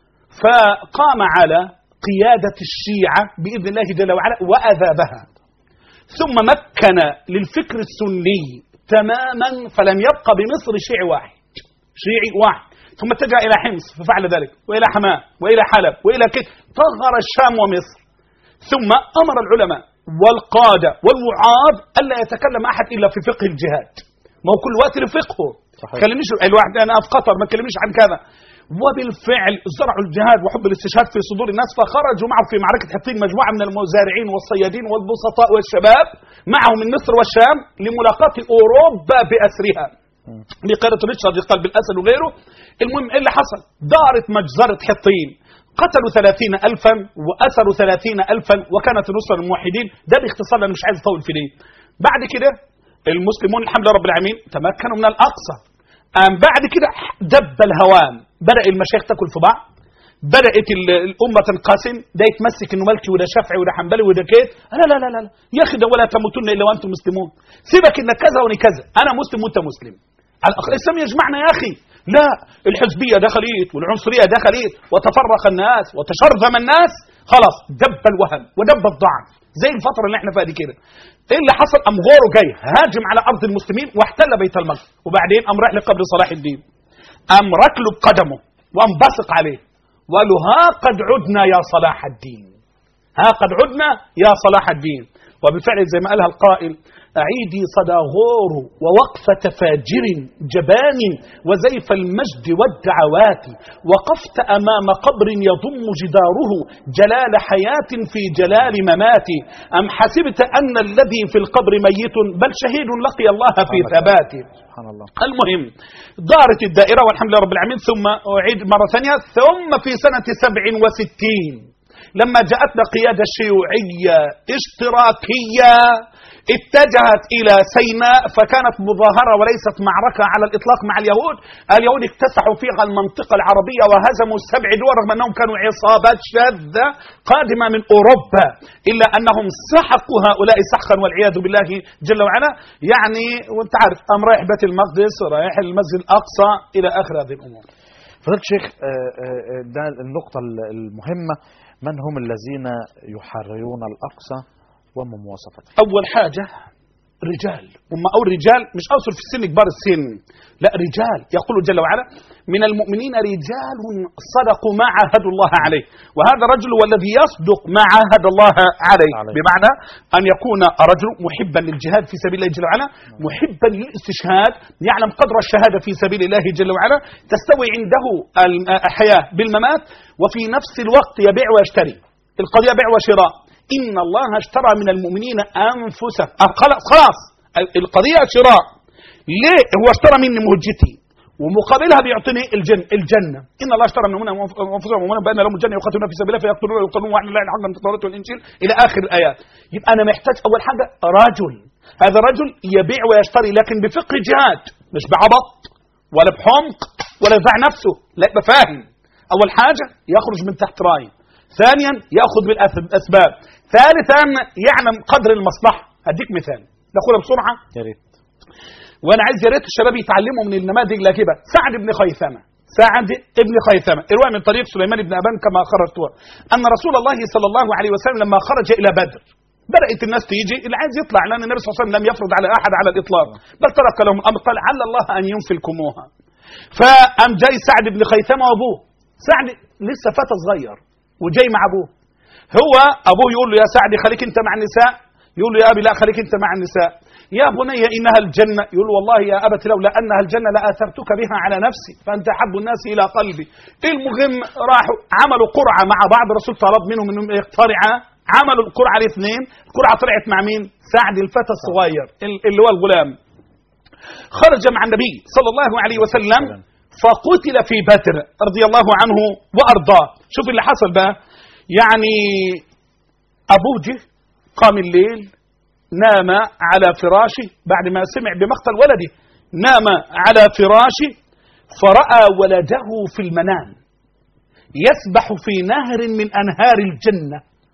فقام على قياده الشيعه باذن الله جل وعلا واذابها ثم مكن للفكر السني تماما فلم يبقى بمصر شيعي واحد شيعي واحد ثم اتجه الى حمص ففعل ذلك والى حماه والى حلب والى كت طهر الشام ومصر ثم امر العلماء والقاده والوعاظ الا يتكلم احد الا في فقه الجهاد ما هو كل وقت له فقهه صحيح. ما تكلمنيش الواحد انا في قطر ما تكلمنيش عن كذا وبالفعل زرعوا الجهاد وحب الاستشهاد في صدور الناس فخرجوا معه في معركه حطين مجموعه من المزارعين والصيادين والبسطاء والشباب معهم من مصر والشام لملاقاه اوروبا باسرها بقيادة ريتشارد قلب الأسد وغيره المهم إيه اللي حصل دارت مجزرة حطين قتلوا ثلاثين ألفا وأسروا ثلاثين ألفا وكانت النصرة للموحدين ده باختصار أنا مش عايز أطول في دي بعد كده المسلمون الحمد لله رب العالمين تمكنوا من الأقصى أم بعد كده دب الهوام بدأ المشايخ تاكل في بعض بدأت ال- الأمة تنقسم ده يتمسك إنه مالكي وده شافعي وده حنبلي وده كيت لا لا لا لا لا. يا أخي ده ولا تموتن إلا وأنتم مسلمون سيبك إنك كذا وأنا كذا أنا مسلم وأنت مسلم على الأخ- الإسلام يجمعنا يا أخي لا الحزبية دخلت والعنصرية دخلت وتفرق الناس وتشرذم الناس خلاص دب الوهن ودب الضعف زي الفترة اللي احنا فيها دي كده ايه اللي حصل ام غورو جاي هاجم على ارض المسلمين واحتل بيت المقدس وبعدين ام راح لقبر صلاح الدين ام ركله بقدمه وام بصق عليه وقال له ها قد عدنا يا صلاح الدين ها قد عدنا يا صلاح الدين وبالفعل زي ما قالها القائل أعيدي صدى غور ووقفة فاجر جبان وزيف المجد والدعوات وقفت أمام قبر يضم جداره جلال حياة في جلال ممات أم حسبت أن الذي في القبر ميت بل شهيد لقي الله في ثباته سبحان الله المهم دارت الدائرة والحمد لله رب العالمين ثم أعيد مرة ثانية ثم في سنة سبع وستين لما جاءتنا قيادة شيوعية اشتراكية اتجهت إلى سيناء فكانت مظاهرة وليست معركة على الإطلاق مع اليهود اليهود اكتسحوا فيها المنطقة العربية وهزموا السبع دول رغم أنهم كانوا عصابات شاذة قادمة من أوروبا إلا أنهم سحقوا هؤلاء سحقا والعياذ بالله جل وعلا يعني وانت عارف أم رايح بيت المقدس رايح المسجد الأقصى إلى آخر هذه الأمور فضلت شيخ آه، آه، آه، ده النقطة المهمة من هم الذين يحررون الأقصى وما مواصفته أول حاجة رجال وما أقول رجال مش أوصل في السن كبار السن لا رجال يقول جل وعلا من المؤمنين رجال صدقوا ما عاهدوا الله عليه وهذا الرجل هو الذي يصدق ما عاهد الله عليه عليه. بمعنى أن يكون رجل محبا للجهاد في سبيل الله جل وعلا محبا للاستشهاد يعلم قدر الشهادة في سبيل الله جل وعلا تستوي عنده الحياة بالممات وفي نفس الوقت يبيع ويشتري القضية بيع وشراء إن الله اشترى من المؤمنين أنفسهم آه، خلاص خلاص القضية شراء ليه هو اشترى مني مهجتي ومقابلها بيعطيني الجن الجنة إن الله اشترى من المؤمنين أنفسهم ومن بأن لهم الجنة يقاتلون في سبيل الله فيقتلون ويقتلون وعلى الله الحق من التوراة والإنجيل إلى آخر الآيات يبقى أنا محتاج أول حاجة رجل هذا الرجل يبيع ويشتري لكن بفقه جهاد مش بعبط ولا بحمق ولا يدفع نفسه لا يبقى فاهم أول حاجة يخرج من تحت راي ثانيا يأخذ بالأسباب ثالثا يعلم قدر المصلحة أديك مثال ناخدها بسرعة يا ريت وانا عايز يا ريت الشباب يتعلموا من النماذج اللاكبه سعد بن خيثمه سعد بن خيثمه روايه من طريق سليمان بن ابان كما خرجتها ان رسول الله صلى الله عليه وسلم لما خرج الى بدر بدات الناس تيجي اللي عايز يطلع لان النبي صلى الله عليه وسلم لم يفرض على احد على الاطلاق بل ترك لهم الامر قال عل الله ان ينفلكموها فقام جاي سعد بن خيثمه وابوه سعد لسه فتى صغير وجاي مع ابوه هو ابوه يقول له يا سعد خليك انت مع النساء يقول له يا ابي لا خليك انت مع النساء يا بني انها الجنه يقول له والله يا ابت لولا انها الجنه لاثرتك بها على نفسي فانت احب الناس الى قلبي المهم راحوا عملوا قرعه مع بعض الرسول طلب منهم انهم يقترعا عملوا القرعه الاثنين القرعه طلعت مع مين سعد الفتى الصغير اللي هو الغلام خرج مع النبي صلى الله عليه وسلم فقتل في بدر رضي الله عنه وارضاه شوف اللي حصل بقى يعني ابوه جه قام الليل نام على فراشه بعد ما سمع بمقتل ولده نام على فراشه فراى ولده في المنام يسبح في نهر من انهار الجنه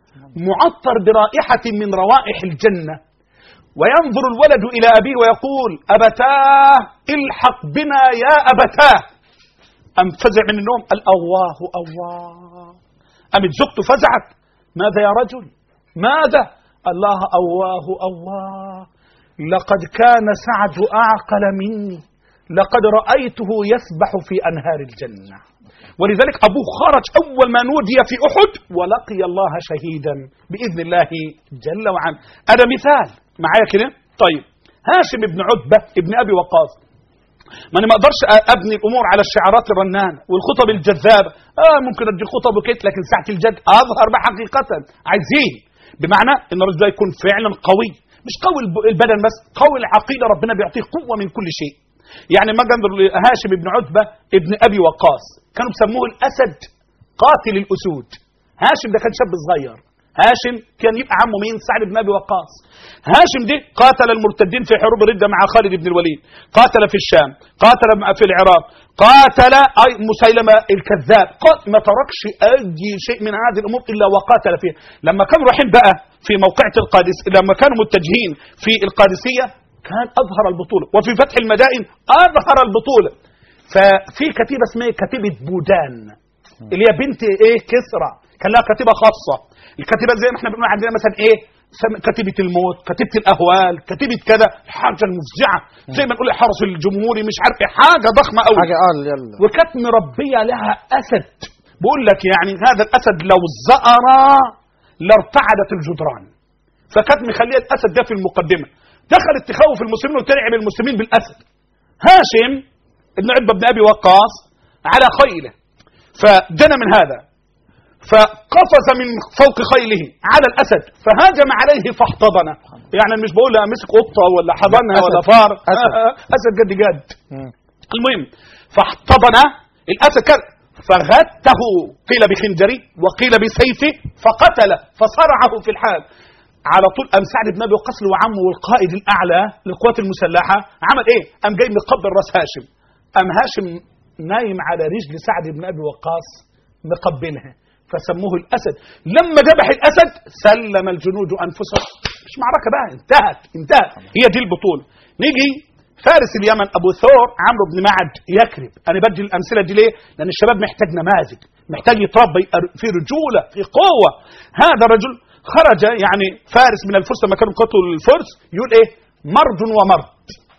معطر برائحه من روائح الجنه وينظر الولد الى ابيه ويقول ابتاه الحق بنا يا ابتاه ام فزع من النوم قال اواه اواه قامت زوجته فزعت ماذا يا رجل ماذا الله أواه أواه لقد كان سعد أعقل مني لقد رأيته يسبح في أنهار الجنة ولذلك أبوه خرج أول ما نودي في أحد ولقي الله شهيدا بإذن الله جل وعلا هذا مثال معايا كده طيب هاشم بن عتبة ابن أبي وقاص ما انا ما اقدرش ابني الامور على الشعارات الرنانه والخطب الجذابه اه ممكن ادي خطب وكده لكن ساعه الجد اظهر بقى حقيقه عايزين بمعنى ان الرجل ده يكون فعلا قوي مش قوي الب- البدن بس قوي العقيده ربنا بيعطيه قوه من كل شيء يعني ما انظر هاشم بن عتبه ابن ابي وقاص كانوا بيسموه الاسد قاتل الاسود هاشم ده كان شاب صغير هاشم كان يبقى عمه مين سعد بن ابي وقاص هاشم دي قاتل المرتدين في حروب الردة مع خالد بن الوليد قاتل في الشام قاتل في العراق قاتل أي مسيلمة الكذاب قال ما تركش أي شيء من هذه الأمور إلا وقاتل فيها لما كانوا رايحين بقى في موقعة القادس لما كانوا متجهين في القادسية كان أظهر البطولة وفي فتح المدائن أظهر البطولة ففي كتيبة اسمها كتيبة بودان اللي هي بنت ايه كسرى كان لها كتيبة خاصة الكتيبة زي ما احنا بنقول عندنا مثلا ايه سم- كتيبة الموت كتيبة الأهوال كتيبة كذا حاجة المفزعة زي ما نقول الحرس الجمهوري مش عارف ايه حاجة ضخمة قوي حاجه اه يلا وكانت مربية لها أسد بقول لك يعني هذا الأسد لو زأر لارتعدت الجدران فكانت مخليه الأسد ده في المقدمة دخلت تخوف المسلمين وترعب المسلمين بالأسد هاشم ابن عتبة بن أبي وقاص على خيله فدنا من هذا فقفز من فوق خيله على الاسد فهاجم عليه فاحتضنه يعني مش بقول له مسك قطه ولا حضنها أسد. ولا فار أسد. آه، آه، اسد جد جد مم. المهم فاحتضن الاسد كان فغته قيل بخنجره وقيل بسيفه فقتل فصرعه في الحال على طول قام سعد بن ابي وقاص له عمه والقائد الاعلى للقوات المسلحه عمل ايه؟ قام جاي مقبل راس هاشم قام هاشم نايم على رجل سعد بن ابي وقاص مقبلها فسموه الاسد لما ذبح الاسد سلم الجنود انفسهم مش معركه بقى انتهت انتهت هي دي البطوله نيجي فارس اليمن ابو ثور عمرو بن معد يكرب انا بدي الامثله دي ليه لان الشباب محتاج نماذج محتاج يتربى في رجوله في قوه هذا الرجل خرج يعني فارس من الفرس لما كانوا قتلوا الفرس يقول ايه مرد ومرد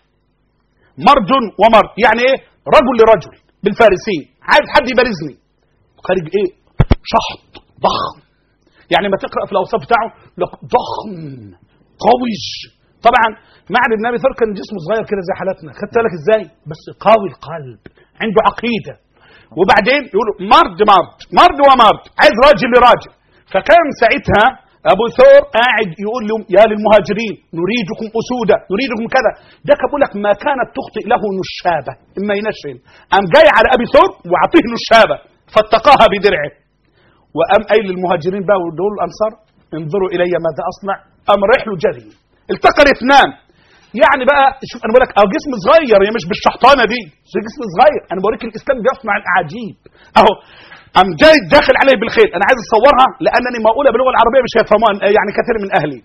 مرد ومرد يعني ايه رجل لرجل بالفارسي عايز حد يبارزني خارج ايه شحط ضخم يعني ما تقرا في الاوصاف بتاعه لك ضخم قوي طبعا معد بن ابي ثور كان جسمه صغير كده زي حالتنا خدت بالك ازاي بس قوي القلب عنده عقيده وبعدين يقولوا مرد مرد مرد ومرد عايز راجل لراجل فكان ساعتها ابو ثور قاعد يقول لهم يا للمهاجرين نريدكم اسودا نريدكم كذا ده كان بيقول لك ما كانت تخطئ له نشابه اما ينشن قام جاي على ابي ثور وعطيه نشابه فاتقاها بدرعه وقام قايل للمهاجرين بقى ودول الانصار انظروا الي ماذا اصنع قام رايح له جري التقى الاثنان يعني بقى شوف انا بقول لك اه جسم صغير هي مش بالشحطانه دي ده جسم صغير انا بوريك الاسلام بيصنع الاعاجيب اهو قام جاي داخل عليه بالخيل انا عايز اصورها لانني ما اقولها باللغه العربيه مش هيفهموها يعني كثير من اهلي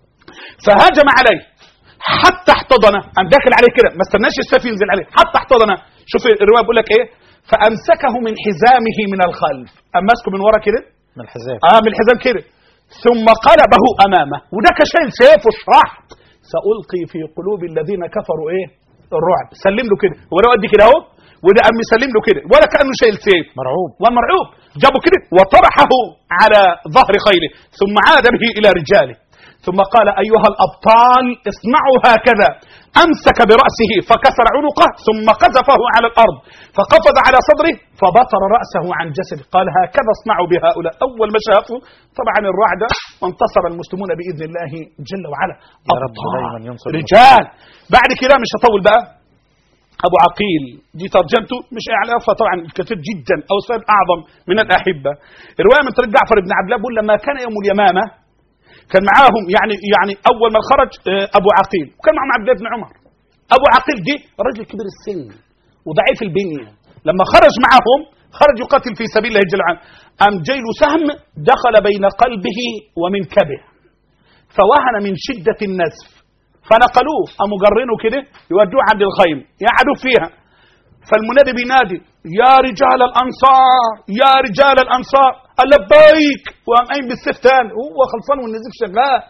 فهاجم عليه حتى احتضنه قام داخل عليه كده ما استناش السيف ينزل عليه حتى احتضنه شوف الروايه بيقول لك ايه فامسكه من حزامه من الخلف قام ماسكه من ورا كده من الحزام اه من الحزام كده ثم قلبه امامه وده كان شايل سيف وشرحت سالقي في قلوب الذين كفروا ايه الرعب سلم له كده هو ده قد كده اهو وده قام يسلم له كده ولا كانه شايل سيف مرعوب ومرعوب جابه كده وطرحه على ظهر خيله ثم عاد به الى رجاله ثم قال ايها الابطال اصنعوا هكذا امسك براسه فكسر عنقه ثم قذفه على الارض فقفز على صدره فبطر راسه عن جسده قال هكذا اصنعوا بهؤلاء اول ما شافوا طبعا الرعد وانتصر المسلمون باذن الله جل وعلا يا رب أبطال، دايما ينصر رجال بعد كده مش هطول بقى ابو عقيل دي ترجمته مش اعلافها طبعا كثير جدا او سبب اعظم من الاحبه الروايه من طريق جعفر بن عبد الله بيقول لما كان يوم اليمامه كان معاهم يعني يعني اول ما خرج آه، ابو عقيل وكان معهم عبد الله بن عمر ابو عقيل دي راجل كبير السن وضعيف البنيه لما خرج معهم خرج يقاتل في سبيل الله جل وعلا قام جاي له سهم دخل بين قلبه ومنكبه فوهن من شده النزف فنقلوه قاموا جرينه كده يودوه عند الخيم يقعدوا فيها فالمنادي بينادي يا رجال الانصار يا رجال الانصار قال لبيك وقام قايم بالسيف تاني هو خلصان والنزيف شغال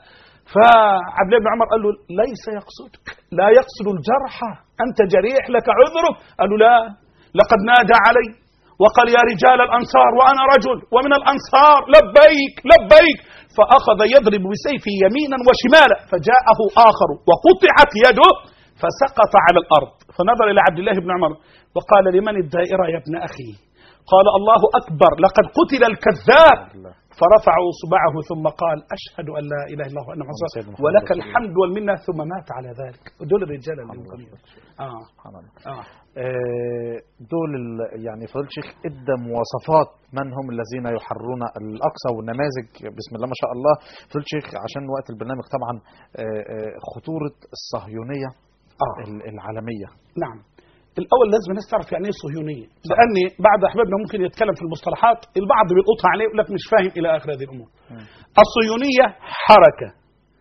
فعبد الله بن عمر قال له ليس يقصدك لا يقصد الجرحى انت جريح لك عذرك قال له لا لقد نادى علي وقال يا رجال الانصار وانا رجل ومن الانصار لبيك لبيك فاخذ يضرب بسيفه يمينا وشمالا فجاءه اخر وقطعت يده فسقط على الارض فنظر الى عبد الله بن عمر وقال لمن الدائره يا ابن اخي قال الله اكبر لقد قتل الكذاب فرفعوا صبعه ثم قال اشهد ان لا اله الا الله وان محمد رسول سيدنا الله محمد ولك رسول الله. الحمد والمنه ثم مات على ذلك دول الرجال اللي يمكن- اه سبحان الله اه آه، دول ال- يعني فضيلة الشيخ ادى مواصفات من هم الذين يحررون الاقصى والنماذج بسم الله ما شاء الله فضيلة الشيخ عشان وقت البرنامج طبعا آه، آه، خطوره الصهيونيه اه ال- العالميه نعم الاول لازم الناس تعرف يعني ايه صهيونيه لان بعض احبابنا ممكن يتكلم في المصطلحات البعض بيلقطها عليه يقول لك مش فاهم الى اخر هذه الامور الصهيونيه حركه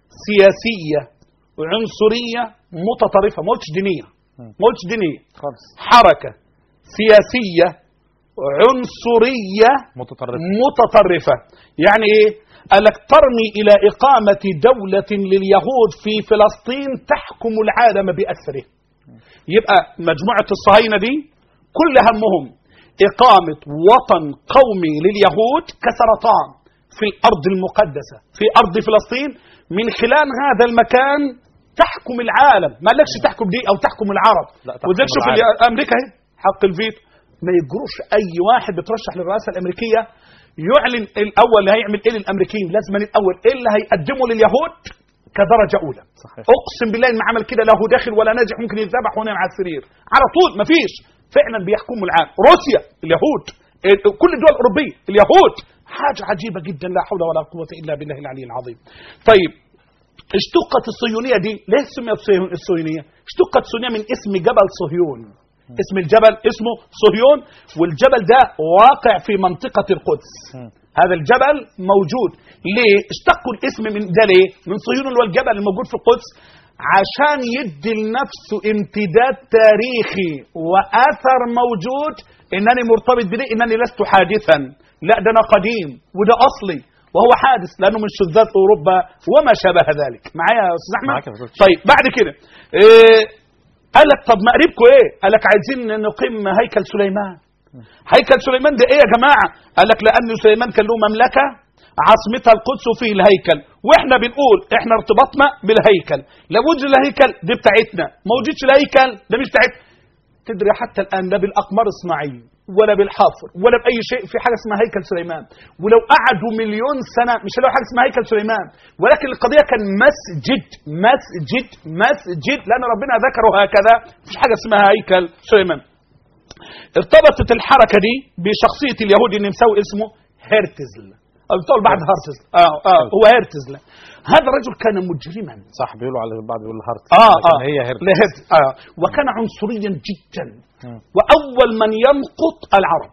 سياسيه عنصريه متطرفه ما قلتش دينيه ما قلتش دينيه خالص حركه سياسيه عنصريه متطرف متطرفة يعني ايه قال لك ترمي الى اقامة دولة لليهود في فلسطين تحكم العالم بأسره يبقى مجموعة الصهاينة دي كل همهم اقامة وطن قومي لليهود كسرطان في الارض المقدسة في ارض فلسطين من خلال هذا المكان تحكم العالم ما قالكش تحكم دي او تحكم العرب لا، تحكم وده شوف العالم. اللي- امريكا اهي حق الفيتو ما يجروش اي واحد بيترشح للرئاسه الامريكيه يعلن الاول اللي هيعمل ايه للامريكيين لازم الاول ايه اللي هيقدمه لليهود كدرجه اولى صحيح. اقسم بالله ان ما عمل كده لا هو داخل ولا ناجح ممكن يتذبح ونام على السرير على طول ما فيش فعلا بيحكموا العالم روسيا اليهود ال- كل الدول الاوروبيه اليهود حاجه عجيبه جدا لا حول ولا قوه الا بالله العلي العظيم طيب اشتقت الصهيونيه دي ليه سميت صهيون- الصهيونيه اشتقت الصهيونيه من اسم جبل صهيون اسم الجبل اسمه صهيون والجبل ده واقع في منطقه القدس مم. هذا الجبل موجود ليه اشتقوا الاسم من ده ليه من صهيون اللي هو الجبل الموجود في القدس عشان يدي لنفسه امتداد تاريخي واثر موجود انني مرتبط بدي انني لست حادثا لا ده انا قديم وده اصلي وهو حادث لانه من شذاذ اوروبا وما شابه ذلك معايا يا استاذ احمد معاك يا فضيلة طيب بعد كده إيه قال لك طب مقربكم ايه قال لك عايزين نقيم هيكل سليمان هيكل سليمان ده ايه يا جماعه قال لك لان سليمان كان له مملكه عاصمتها القدس وفيه الهيكل واحنا بنقول احنا ارتباطنا بالهيكل لو وجد الهيكل دي بتاعتنا ما وجدش الهيكل ده مش بتاعتنا تدري حتى الان لا بالاقمار الصناعيه ولا بالحفر ولا باي شيء في حاجه اسمها هيكل سليمان ولو قعدوا مليون سنه مش هيلاقوا حاجه اسمها هيكل سليمان ولكن القضيه كان مسجد مسجد مسجد لان ربنا ذكره هكذا مش حاجه اسمها هيكل سليمان ارتبطت الحركه دي بشخصيه اليهودي اللي مسوي اسمه هيرتزل او بتقول بعد هرتزل اه اه هو هيرتزل هذا الرجل كان مجرما صح بيقولوا على بعض يقول هارت اه لكن اه هي هرت لا هرت اه وكان عنصريا جدا مم. واول من يمقت العرب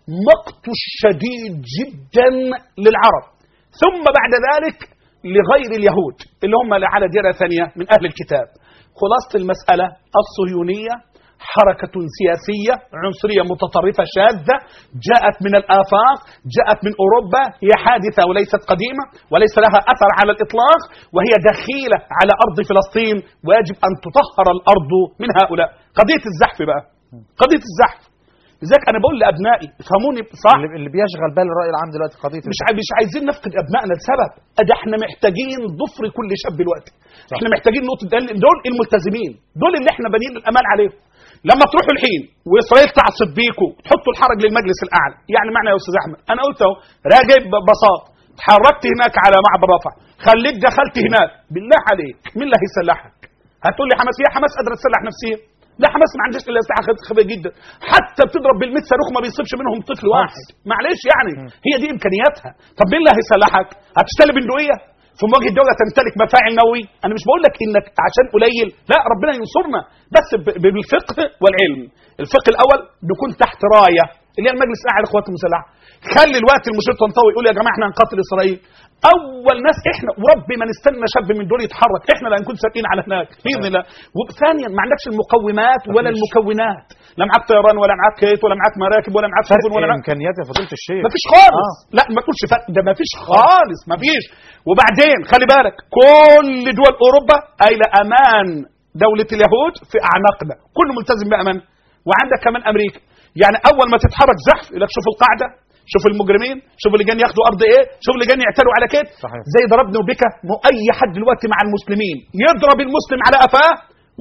مقت شديد جدا للعرب ثم بعد ذلك لغير اليهود اللي هم على ديره ثانيه من اهل الكتاب خلاصه المساله الصهيونيه حركة سياسية عنصرية متطرفة شاذة جاءت من الآفاق جاءت من أوروبا هي حادثة وليست قديمة وليس لها أثر على الإطلاق وهي دخيلة على أرض فلسطين ويجب أن تطهر الأرض من هؤلاء قضية الزحف بقى قضية الزحف لذلك أنا بقول لأبنائي افهموني صح اللي اللي بيشغل بال الراي العام دلوقتي قضيه مش عاي- مش عايزين نفقد ابنائنا لسبب ده احنا محتاجين ضفر كل شاب دلوقتي احنا محتاجين نقطه دل- دول الملتزمين دول اللي احنا بانيين الامال عليهم لما تروحوا الحين واسرائيل تعصب بيكوا تحطوا الحرج للمجلس الاعلى يعني معنى يا استاذ احمد انا قلت اهو راجع ببساطه اتحركت هناك على معبر رفح خليك دخلت هناك بالله عليك مين اللي هيسلحك هتقول لي حماس هي حماس قادره تسلح نفسها لا حماس ما عندهاش الا اسلحه خفيه جدا حتى بتضرب بالميت صاروخ ما بيصيبش منهم طفل واحد معلش يعني هي دي امكانياتها طب مين اللي هيسلحك هتشتري بندقيه في مواجهه دوله تمتلك مفاعل نووي انا مش بقول لك انك عشان قليل لا ربنا ينصرنا بس ب- ب- بالفقه والعلم الفقه الاول نكون تحت رايه اللي هي المجلس الاعلى للقوات المسلحه خلي الوقت المشير طنطاوي يقول يا جماعه احنا هنقاتل اسرائيل اول ناس احنا وربي ما نستنى شاب من دول يتحرك احنا اللي هنكون سابقين على هناك باذن الله وثانيا ما عندكش المقومات ولا المكونات لا معاك طيران ولا معاك كيت ولا معاك مراكب ولا معاك فرق سفن ولا معاك امكانيات يا فضيله الشيخ مفيش خالص آه. لا ما تقولش فرق ده مفيش خالص مفيش وبعدين خلي بالك كل دول اوروبا قايله امان دوله اليهود في اعناقنا كل ملتزم بامان وعندك كمان امريكا يعني اول ما تتحرك زحف يقول لك شوف القاعده شوف المجرمين شوف اللي جاي ياخدوا ارض ايه شوف اللي جاي يعتدوا على كده صحيح. زي ضربني وبك ما اي حد دلوقتي مع المسلمين يضرب المسلم على قفاه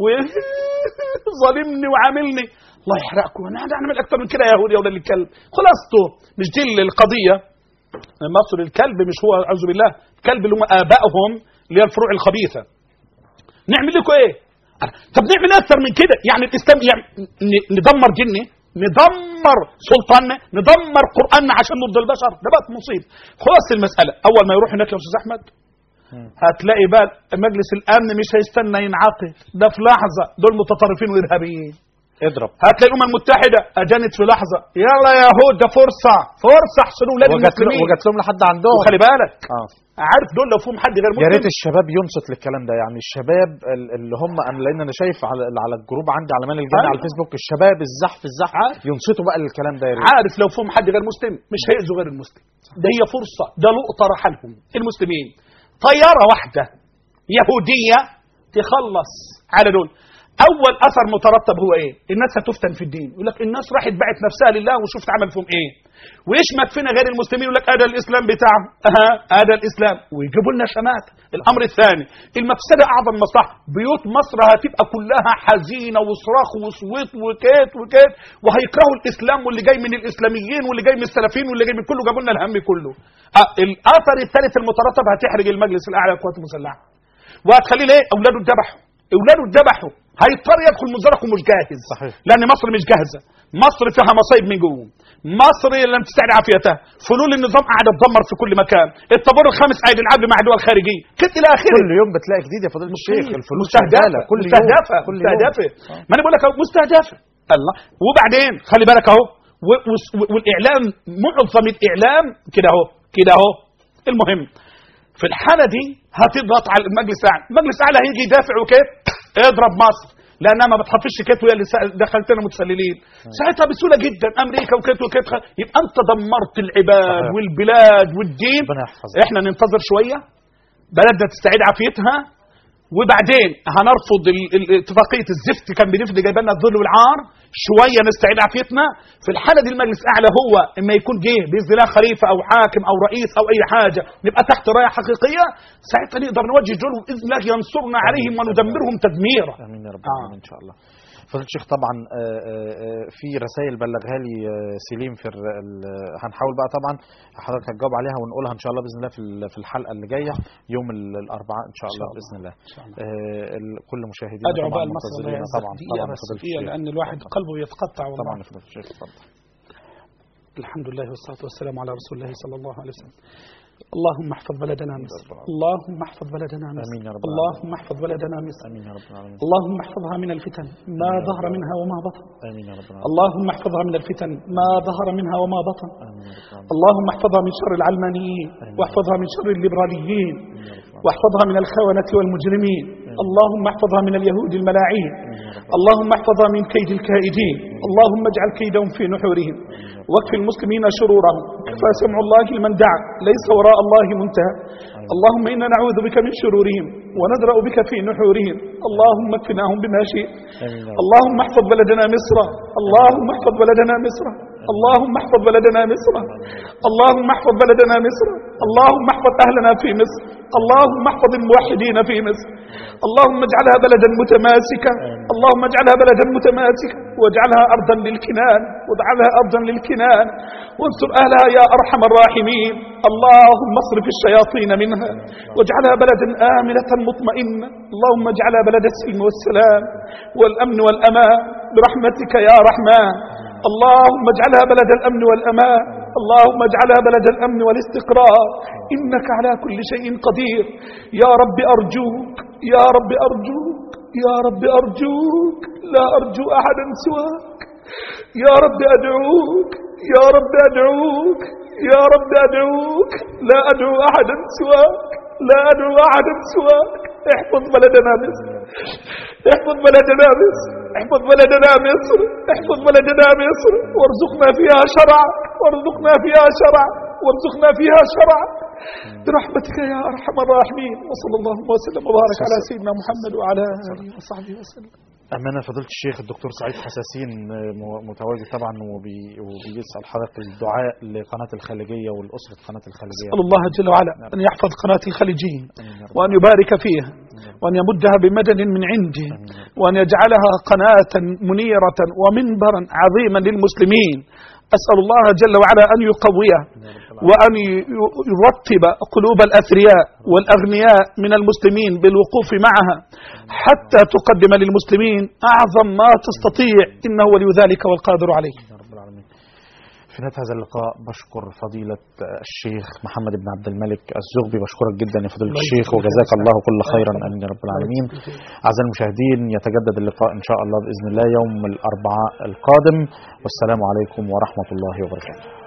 وظالمني وعاملني الله يحرقكم انا قاعد اعمل اكتر من كده يا يهودي يا ولاد الكلب خلاصته مش دي القضيه مصر الكلب مش هو اعوذ بالله الكلب اللي هم ابائهم اللي هي الفروع الخبيثه نعمل لكم ايه طب نعمل اكتر من كده يعني الاسلام يعني ن- ندمر ديننا ندمر سلطاننا ندمر قراننا عشان نرضي البشر ده بقت مصيبه خلاص المساله اول ما يروح هناك يا استاذ احمد هتلاقي بقى مجلس الامن مش هيستنى ينعقد ده في لحظه دول متطرفين وارهابيين اضرب هتلاقي الامم المتحده اجانت في لحظه يلا يا يهود ده فرصه فرصه احسنوا اولاد وجات له- المسلمين وجات لهم لحد عندهم وخلي بالك اه عارف دول لو فيهم حد غير يا ريت مسلم الشباب ينصت للكلام ده يعني الشباب ال- اللي هم انا لان انا شايف على على الجروب عندي على مان الجنه أيوة. على الفيسبوك الشباب الزحف الزحف ينصتوا بقى للكلام ده يا ريت عارف لو فيهم حد غير مسلم مش هيأذوا غير المسلم ده هي فرصه ده لقطه رحلهم المسلمين طياره واحده يهوديه تخلص على دول اول اثر مترتب هو ايه الناس هتفتن في الدين يقول لك الناس راحت باعت نفسها لله وشفت عمل فيهم ايه ويشمت فينا غير المسلمين يقول لك هذا الاسلام بتاعهم اها هذا الاسلام ويجيبوا لنا شمات الامر الثاني المفسده اعظم مصلحه بيوت مصر هتبقى كلها حزينه وصراخ وصويت وكيت وكيت وهيكرهوا الاسلام واللي جاي من الاسلاميين واللي جاي من السلفيين واللي جاي من كله جابوا لنا الهم كله آه الاثر الثالث المترتب هتحرج المجلس الاعلى للقوات المسلحه وهتخليه ليه اولاده اتذبحوا اولاده اتذبحوا هيضطر يدخل مزارك ومش جاهز صحيح. لان مصر مش جاهزه مصر فيها مصايب من جوه مصر لم تستعد عافيتها فلول النظام قاعده تدمر في كل مكان الطابور الخامس قاعد يلعب مع دول خارجيه كده الى اخره كل يوم بتلاقي جديد يا فضيله الشيخ الفلوس مستهدفه شغاله كل يوم مستهدفه كل يوم مستهدفه آه. ما انا بقول لك اهو مستهدفه الله وبعدين خلي بالك اهو و- و- والاعلام معظم الاعلام كده اهو كده اهو المهم في الحاله دي هتضغط على المجلس الاعلى المجلس الاعلى هيجي يدافع وكيف اضرب مصر لانها ما بتحفظش كيت وهي اللي سا- دخلتنا متسللين ساعتها بسهوله جدا امريكا وكيت وكيت خ- يبقى انت دمرت العباد صحيح. والبلاد والدين ربنا يحفظك. احنا ننتظر شويه بلدنا تستعيد عافيتها وبعدين هنرفض ال- ال- اتفاقيه الزفت كان بنفد جايب لنا الذل والعار شويه نستعيد عافيتنا في الحاله دي المجلس الاعلى هو اما يكون جه باذن الله خليفه او حاكم او رئيس او اي حاجه نبقى تحت رايه حقيقيه ساعتها نقدر نوجه جنود باذن الله ينصرنا عليهم وندمرهم تدميرا امين يا رب آه. العالمين ان شاء الله فضيلة الشيخ طبعا آه، آه، آه، في رسائل بلغها لي آه، سليم في الر- ال- هنحاول بقى طبعا حضرتك هتجاوب عليها ونقولها ان شاء الله باذن الله في ال- في الحلقه اللي جايه يوم ال- الاربعاء ان شاء الله الله. باذن الله إن شاء الله. آه، ال- كل مشاهدينا ادعو طبعا بقى المصر الله منتظرين يعزك طبعا دقيقة طبعا بس فضيلة دقيقة الشيخ. لأن الواحد قلبه يتقطع والله طبعا فضيلة الشيخ اتفضل الحمد لله والصلاة والسلام على رسول الله صلى الله عليه وسلم اللهم احفظ بلدنا مصر اللهم احفظ بلدنا مصر آمين يا رب اللهم احفظ بلدنا مصر امين يا رب العالمين اللهم احفظها من الفتن ما ظهر منها وما بطن امين يا رب العالمين اللهم احفظها من الفتن ما ظهر منها وما بطن امين يا رب العالمين اللهم احفظها من شر العلمانيين واحفظها من شر الليبراليين واحفظها من الخونة والمجرمين اللهم احفظها من اليهود الملاعين اللهم احفظها من كيد الكائدين اللهم اجعل كيدهم في نحورهم واكف المسلمين شرورهم كفى سمع الله لمن دعا ليس وراء الله منتهى اللهم إنا نعوذ بك من شرورهم ونذرأ بك في نحورهم اللهم اكفناهم بما شئت امين يا رب اللهم احفظ بلدنا مصر اللهم احفظ بلدنا مصر اللهم احفظ بلدنا مصر اللهم احفظ بلدنا مصر اللهم احفظ اهلنا في مصر اللهم احفظ الموحدين في مصر اللهم اجعلها بلدا متماسكا اللهم اجعلها بلدا متماسكا واجعلها ارضا للكنان واجعلها ارضا للكنان وانصر اهلها يا ارحم الراحمين اللهم اصرف الشياطين منها واجعلها بلدا امنه مطمئنه اللهم اجعلها بلد السلم والسلام والامن والامان برحمتك يا رحمن اللهم اجعلها بلد الامن والامان اللهم اجعلها بلد الامن والاستقرار انك على كل شيء قدير يا رب ارجوك يا رب ارجوك يا رب ارجوك لا ارجو احدا سواك يا رب ادعوك يا رب ادعوك يا رب ادعوك لا ادعو احدا سواك لا ادعو احدا سواك احفظ بلدنا مصر احفظ بلدنا مصر احفظ بلدنا مصر احفظ بلدنا مصر وارزقنا فيها شرع وارزقنا فيها شرع وارزقنا فيها شرع برحمتك يا ارحم الراحمين وصلى الله وسلم وبارك على سيدنا محمد وعلى اله وصحبه وسلم أمانة فضيلة الشيخ الدكتور سعيد حساسين آه، م- متواجد طبعا وبي وبيسأل حضرتك الدعاء لقناة الخليجية والأسرة قناة الخليجية أسأل الله جل وعلا أن يحفظ قناة الخليجيين آمين يا رب. وأن يبارك فيها وأن يمدها بمدد من عنده وأن يجعلها قناة منيرة ومنبرا عظيما للمسلمين أسأل الله جل وعلا أن يقويه وأن ي- يرتب قلوب الأثرياء والأغنياء من المسلمين بالوقوف معها حتى تقدم للمسلمين أعظم ما تستطيع إنه ولي ذلك والقادر عليه يا رب العالمين في نهاية هذا اللقاء بشكر فضيلة الشيخ محمد بن عبد الملك الزغبي بشكرك جدا يا فضيلة الله الشيخ يجزيك وجزاك خير. الله كل الله خيرا يحفظك. امين يا رب العالمين اعزائي المشاهدين يتجدد اللقاء ان شاء الله باذن الله يوم الاربعاء القادم والسلام عليكم ورحمه الله وبركاته